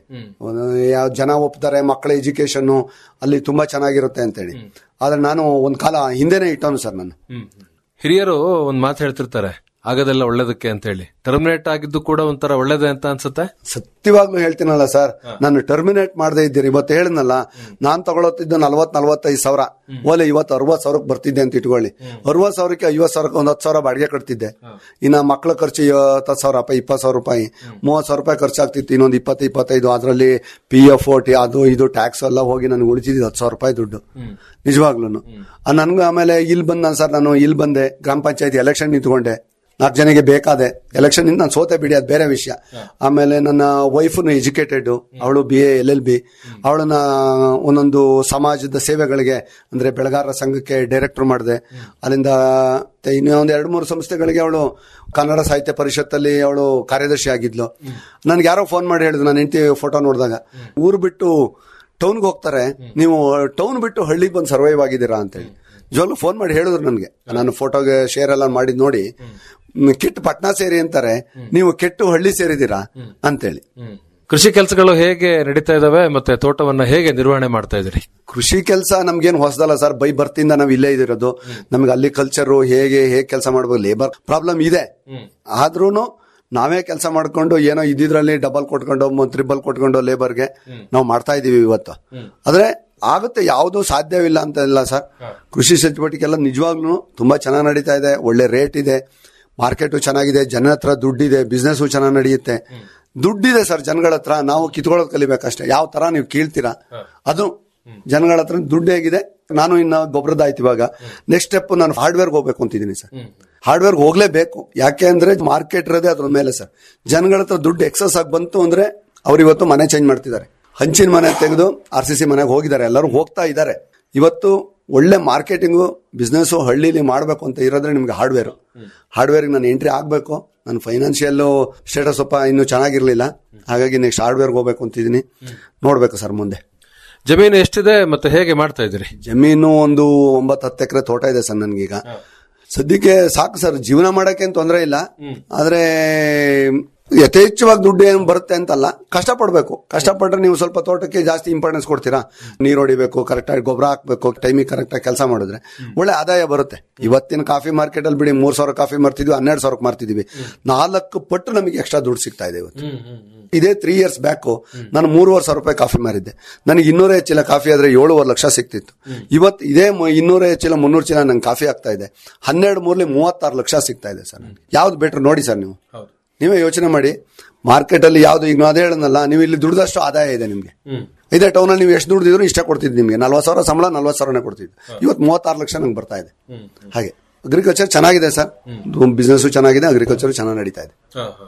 ಯಾವ ಜನ ಒಪ್ತಾರೆ ಮಕ್ಕಳ ಎಜುಕೇಶನ್ ಅಲ್ಲಿ ತುಂಬಾ ಚೆನ್ನಾಗಿರುತ್ತೆ ಅಂತೇಳಿ ಆದ್ರೆ ನಾನು ಒಂದ್ ಕಾಲ ಹಿಂದೆನೆ ಇಟ್ಟವನು ಸರ್ ನಾನು ಹಿರಿಯರು ಒಂದ್ ಮಾತು ಹೇಳ್ತಿರ್ತಾರೆ ಆಗೋದೆಲ್ಲ ಒಳ್ಳೇದಕ್ಕೆ ಅಂತ ಹೇಳಿ ಟರ್ಮಿನೇಟ್ ಆಗಿದ್ದು ಕೂಡ ಒಂಥರ ಒಳ್ಳೇದೇ ಅಂತ ಅನ್ಸುತ್ತೆ ಸತ್ಯವಾಗ್ಲೂ ಹೇಳ್ತೀನಲ್ಲ ಸರ್ ನಾನು ಟರ್ಮಿನೇಟ್ ಮಾಡದೇ ಇದ್ದೀರಿ ಇವತ್ತು ಹೇಳಿದ್ನಲ್ಲ ನಾನ್ ತಗೊಳತ್ತಿದ್ದು ನಲ್ವತ್ ನಲ್ವತ್ತೈದು ಸಾವಿರ ಓಲೆ ಇವತ್ತು ಅರವತ್ ಸಾವಿರಕ್ಕೆ ಬರ್ತಿದ್ದೆ ಅಂತ ಇಟ್ಕೊಳ್ಳಿ ಅರವತ್ ಸಾವಿರಕ್ಕೆ ಐವತ್ ಸಾವಿರಕ್ಕೆ ಒಂದ್ ಹತ್ತು ಸಾವಿರ ಬಾಡಿಗೆ ಕಟ್ತಿದ್ದೆ ಇನ್ನ ಮಕ್ಳ ಖರ್ಚು ಹತ್ತು ಸಾವಿರ ರೂಪಾಯಿ ಇಪ್ಪತ್ತು ಸಾವಿರ ರೂಪಾಯಿ ಮೂವತ್ ಸಾವಿರ ರೂಪಾಯಿ ಖರ್ಚಾಗ್ತಿತ್ತು ಇನ್ನೊಂದು ಇಪ್ಪತ್ತು ಇಪ್ಪತ್ತೈದು ಅದರಲ್ಲಿ ಪಿ ಎಫ್ ಟಿ ಅದು ಇದು ಟ್ಯಾಕ್ಸ್ ಎಲ್ಲ ಹೋಗಿ ನನಗೆ ಉಳಿತಿದ್ದು ಹತ್ತು ಸಾವಿರ ರೂಪಾಯಿ ದುಡ್ಡು ನಿಜವಾಗ್ಲೂ ನನ್ಗೂ ಆಮೇಲೆ ಇಲ್ಲಿ ಬಂದ ಸರ್ ನಾನು ಇಲ್ಲಿ ಬಂದೆ ಗ್ರಾಮ ಪಂಚಾಯತಿ ಎಲೆಕ್ಷನ್ ನಿಂತ್ಕೊಂಡೆ ನಾಲ್ಕು ಜನಕ್ಕೆ ಬೇಕಾದೆ ಎಲೆಕ್ಷನ್ ನಾನು ಸೋತೆ ಬಿಡಿ ಅದು ಬೇರೆ ವಿಷಯ ಆಮೇಲೆ ನನ್ನ ವೈಫ್ನು ಎಜುಕೇಟೆಡ್ ಅವಳು B A L L B ಅವಳನ್ನ ಒಂದೊಂದು ಸಮಾಜದ ಸೇವೆಗಳಿಗೆ ಅಂದ್ರೆ ಬೆಳಗಾರರ ಸಂಘಕ್ಕೆ ಡೈರೆಕ್ಟರ್ ಮಾಡಿದೆ ಅಲ್ಲಿಂದ ಇನ್ನೊಂದು ಎರಡು ಮೂರು ಸಂಸ್ಥೆಗಳಿಗೆ ಅವಳು ಕನ್ನಡ ಸಾಹಿತ್ಯ ಪರಿಷತ್ತಲ್ಲಿ ಅವಳು ಕಾರ್ಯದರ್ಶಿ ಆಗಿದ್ಲು ನನ್ಗೆ ಯಾರೋ ಫೋನ್ ಮಾಡಿ ಹೇಳಿದ್ರು ನಾನು ಹೆಂಡತಿ ಫೋಟೋ ನೋಡಿದಾಗ ಊರು ಬಿಟ್ಟು ಟೌನ್ಗೆ ಹೋಗ್ತಾರೆ ನೀವು ಟೌನ್ ಬಿಟ್ಟು ಹಳ್ಳಿಗೆ ಬಂದು ಸರ್ವೈವ್ ಆಗಿದ್ದೀರಾ ಅಂತೇಳಿ ನಿಜವಾಗ್ಲೂ ಫೋನ್ ಮಾಡಿ ಹೇಳಿದ್ರು ನನಗೆ ನಾನು ಫೋಟೋಗೆ ಶೇರ್ ಎಲ್ಲ ಮಾಡಿದ್ ನೋಡಿ ಮ್, ಕೆಟ್ಟು ಪಟ್ನಾ ಸೇರಿ ಅಂತಾರೆ ನೀವು ಕೆಟ್ಟು ಹಳ್ಳಿ ಸೇರಿದ್ದೀರಾ ಅಂತೇಳಿ ಕೃಷಿ ಕೆಲಸಗಳು ಹೇಗೆ ನಡೀತಾ ಇದಾವೆ ಮತ್ತೆ ತೋಟವನ್ನ ಹೇಗೆ ನಿರ್ವಹಣೆ ಮಾಡ್ತಾ ಇದ್ರಿ ಕೃಷಿ ಕೆಲಸ ನಮ್ಗೇನು ಹೊಸದಲ್ಲ ಸರ್ ಬೈ ಬರ್ತಿಂದ ನಾವ್ ಇಲ್ಲೇ ಇದಿರೋದು ನಮ್ಗೆ ಅಲ್ಲಿ ಕಲ್ಚರು ಹೇಗೆ ಹೇಗೆ ಕೆಲಸ ಮಾಡ್ಬೇಕು ಲೇಬರ್ ಪ್ರಾಬ್ಲಮ್ ಇದೆ ಆದ್ರೂನು ನಾವೇ ಕೆಲಸ ಮಾಡ್ಕೊಂಡು ಏನೋ ಇದ್ದಿದ್ರಲ್ಲಿ ಡಬಲ್ ಕೊಟ್ಕೊಂಡು ತ್ರಿಬಲ್ ಕೊಟ್ಕೊಂಡು ಲೇಬರ್ಗೆ ನಾವು ಮಾಡ್ತಾ ಇದೀವಿ ಇವತ್ತು ಆದ್ರೆ ಆಗುತ್ತೆ ಯಾವುದು ಸಾಧ್ಯವಿಲ್ಲ ಅಂತ ಇಲ್ಲ ಸರ್ ಕೃಷಿ ಚಟುವಟಿಕೆ ಎಲ್ಲ ನಿಜವಾಗ್ಲೂ ತುಂಬಾ ಚೆನ್ನಾಗಿ ನಡೀತಾ ಇದೆ ಒಳ್ಳೆ ರೇಟ್ ಇದೆ ಮಾರ್ಕೆಟು ಚೆನ್ನಾಗಿದೆ ಜನ ಹತ್ರ ದುಡ್ಡಿದೆ ಬಿಸ್ನೆಸ್ ಚೆನ್ನಾಗಿ ನಡೆಯುತ್ತೆ ದುಡ್ಡಿದೆ ಸರ್ ಜನಗಳ ಹತ್ರ ನಾವು ಕಿತ್ಕೊಳ್ಳೋದು ಕಲಿಬೇಕಷ್ಟೇ ಯಾವ ತರ ನೀವು ಕೀಳ್ತೀರಾ ಅದು ಜನಗಳ ಹತ್ರ ದುಡ್ಡು ಹೇಗಿದೆ ನಾನು ಇನ್ನ ಗೊಬ್ಬರದ ಆಯ್ತು ಇವಾಗ ನೆಕ್ಸ್ಟ್ ಸ್ಟೆಪ್ ನಾನು ಹಾರ್ಡ್ವೇರ್ಗೆ ಹೋಗ್ಬೇಕು ಅಂತಿದ್ದೀನಿ ಸರ್ ಹಾರ್ಡ್ವೇರ್ಗೆ ಹೋಗ್ಲೇಬೇಕು ಯಾಕೆ ಅಂದ್ರೆ ಮಾರ್ಕೆಟ್ ಇರೋದೇ ಅದ್ರ ಮೇಲೆ ಸರ್ ಜನಗಳ ಹತ್ರ ದುಡ್ಡು ಎಕ್ಸಸ್ ಆಗಿ ಬಂತು ಅಂದ್ರೆ ಅವ್ರು ಇವತ್ತು ಮನೆ ಚೇಂಜ್ ಮಾಡ್ತಿದ್ದಾರೆ ಹಂಚಿನ ಮನೆ ತೆಗೆದು ಆರ್ ಸಿ ಸಿ ಮನೆಗೆ ಹೋಗಿದ್ದಾರೆ ಎಲ್ಲರೂ ಹೋಗ್ತಾ ಇದ್ದಾರೆ ಇವತ್ತು ಒಳ್ಳೆ ಮಾರ್ಕೆಟಿಂಗು ಬಿಸ್ನೆಸ್ ಹಳ್ಳಿಲಿ ಮಾಡಬೇಕು ಅಂತ ಇರೋದ್ರೆ ನಿಮ್ಗೆ ಹಾರ್ಡ್ವೇರ್ ಹಾರ್ಡ್ವೇರ್ಗೆ ನಾನು ಎಂಟ್ರಿ ಆಗಬೇಕು ನನ್ನ ಫೈನಾನ್ಷಿಯಲ್ ಸ್ಟೇಟಸ್ ಸ್ವಲ್ಪ ಇನ್ನೂ ಚೆನ್ನಾಗಿರ್ಲಿಲ್ಲ ಹಾಗಾಗಿ ನೆಕ್ಸ್ಟ್ ಹಾರ್ಡ್ವೇರ್ಗೆ ಹೋಗ್ಬೇಕು ಅಂತಿದ್ದೀನಿ ನೋಡ್ಬೇಕು ಸರ್ ಮುಂದೆ ಜಮೀನು ಎಷ್ಟಿದೆ ಮತ್ತೆ ಹೇಗೆ ಮಾಡ್ತಾ ಇದ್ರಿ ಜಮೀನು ಒಂದು ಒಂಬತ್ತು ಹತ್ತು ಎಕರೆ ತೋಟ ಇದೆ ಸರ್ ನನ್ಗೀಗ ಸದ್ಯಕ್ಕೆ ಸಾಕು ಸರ್ ಜೀವನ ಮಾಡಕ್ಕೆ ಏನ್ ತೊಂದರೆ ಇಲ್ಲ ಆದ್ರೆ ಯಥೇಚ್ಛವಾಗಿ ದುಡ್ಡು ಏನು ಬರುತ್ತೆ ಅಂತಲ್ಲ ಕಷ್ಟಪಡ್ಬೇಕು ಕಷ್ಟಪಟ್ರೆ ನೀವು ಸ್ವಲ್ಪ ತೋಟಕ್ಕೆ ಜಾಸ್ತಿ ಇಂಪಾರ್ಟೆನ್ಸ್ ಕೊಡ್ತೀರಾ ನೀರು ಹೊಡಿಬೇಕು ಕರೆಕ್ಟಾಗಿ ಗೊಬ್ಬರ ಹಾಕ್ಬೇಕು ಟೈಮಿಗೆ ಕರೆಕ್ಟಾಗಿ ಕೆಲಸ ಮಾಡಿದ್ರೆ ಒಳ್ಳೆ ಆದಾಯ ಬರುತ್ತೆ ಇವತ್ತಿನ ಕಾಫಿ ಮಾರ್ಕೆಟ್ ಅಲ್ಲಿ ಬಿಡಿ ಮೂರ್ ಸಾವಿರ ಕಾಫಿ ಮಾರ್ತಿದ್ವಿ ಹನ್ನೆರಡು ಸಾವಿರಕ್ಕೆ ಮಾರ್ತಿದ್ವಿ ನಾಲ್ಕು ಪಟ್ಟು ನಮಗೆ ಎಕ್ಸ್ಟ್ರಾ ದುಡ್ಡು ಸಿಗ್ತಾ ಇದೆ ಇವತ್ತು ಇದೇ ತ್ರೀ ಇಯರ್ಸ್ ಬ್ಯಾಕ್ ನಾನು ಮೂರುವರೆ ಸಾವಿರ ರೂಪಾಯಿ ಕಾಫಿ ಮಾರಿದ್ದೆ ನನಗೆ ಇನ್ನೂರ ಹೆಚ್ಚಿಲ್ಲ ಕಾಫಿ ಆದ್ರೆ ಏಳುವರೆ ಲಕ್ಷ ಸಿಕ್ತಿತ್ತು ಇವತ್ತು ಇದೇ ಮ- ಇನ್ನೂರ ಹೆಚ್ಚಿಲ್ಲ ಮುನ್ನೂರು ಚೀಲ ನಂಗೆ ಕಾಫಿ ಆಗ್ತಾ ಇದೆ ಹನ್ನೆರಡು ಮೂರ್ಲಿ ಮೂವತ್ತಾರು ಲಕ್ಷ ಸಿಗ್ತಾ ಇದೆ ಸರ್ ಯಾವ್ದು ಬೆಟರ್ ನೋಡಿ ಸರ್ ನೀವು ನೀವೇ ಯೋಚನೆ ಮಾಡಿ ಮಾರ್ಕೆಟ್ ಅಲ್ಲಿ ಯಾವ್ದು ಈಗ ನಾವು ಅದೇ ಹೇಳನಲ್ಲ ನೀವು ಇಲ್ಲಿ ದುಡ್ದಷ್ಟು ಆದಾಯ ಇದೆ ನಿಮ್ಗೆ ಇದೇ ಟೌನಲ್ಲಿ ನೀವು ಎಷ್ಟು ದುಡ್ದಿದ್ರು ಇಷ್ಟೇ ಕೊಡ್ತಿದ್ದು ನಿಮಗೆ ನಲ್ವತ್ತು ಸಾವಿರ ಸಂಬಳ ನಲ್ವತ್ತು ಸಾವಿರನೇ ಕೊಡ್ತಿದ್ದು ಇವತ್ತು ಮೂವತ್ತಾರು ಲಕ್ಷ ನಂಗೆ ಬರ್ತಾ ಇದೆ ಹಾಗೆ ಅಗ್ರಿಕಲ್ಚರ್ ಚೆನ್ನಾಗಿದೆ ಸರ್ ಬಿಸ್ನೆಸ್ ಚೆನ್ನಾಗಿದೆ ಅಗ್ರಿಕಲ್ಚರ್ ಚೆನ್ನಾಗಿ ನಡೀತಾ ಇದೆ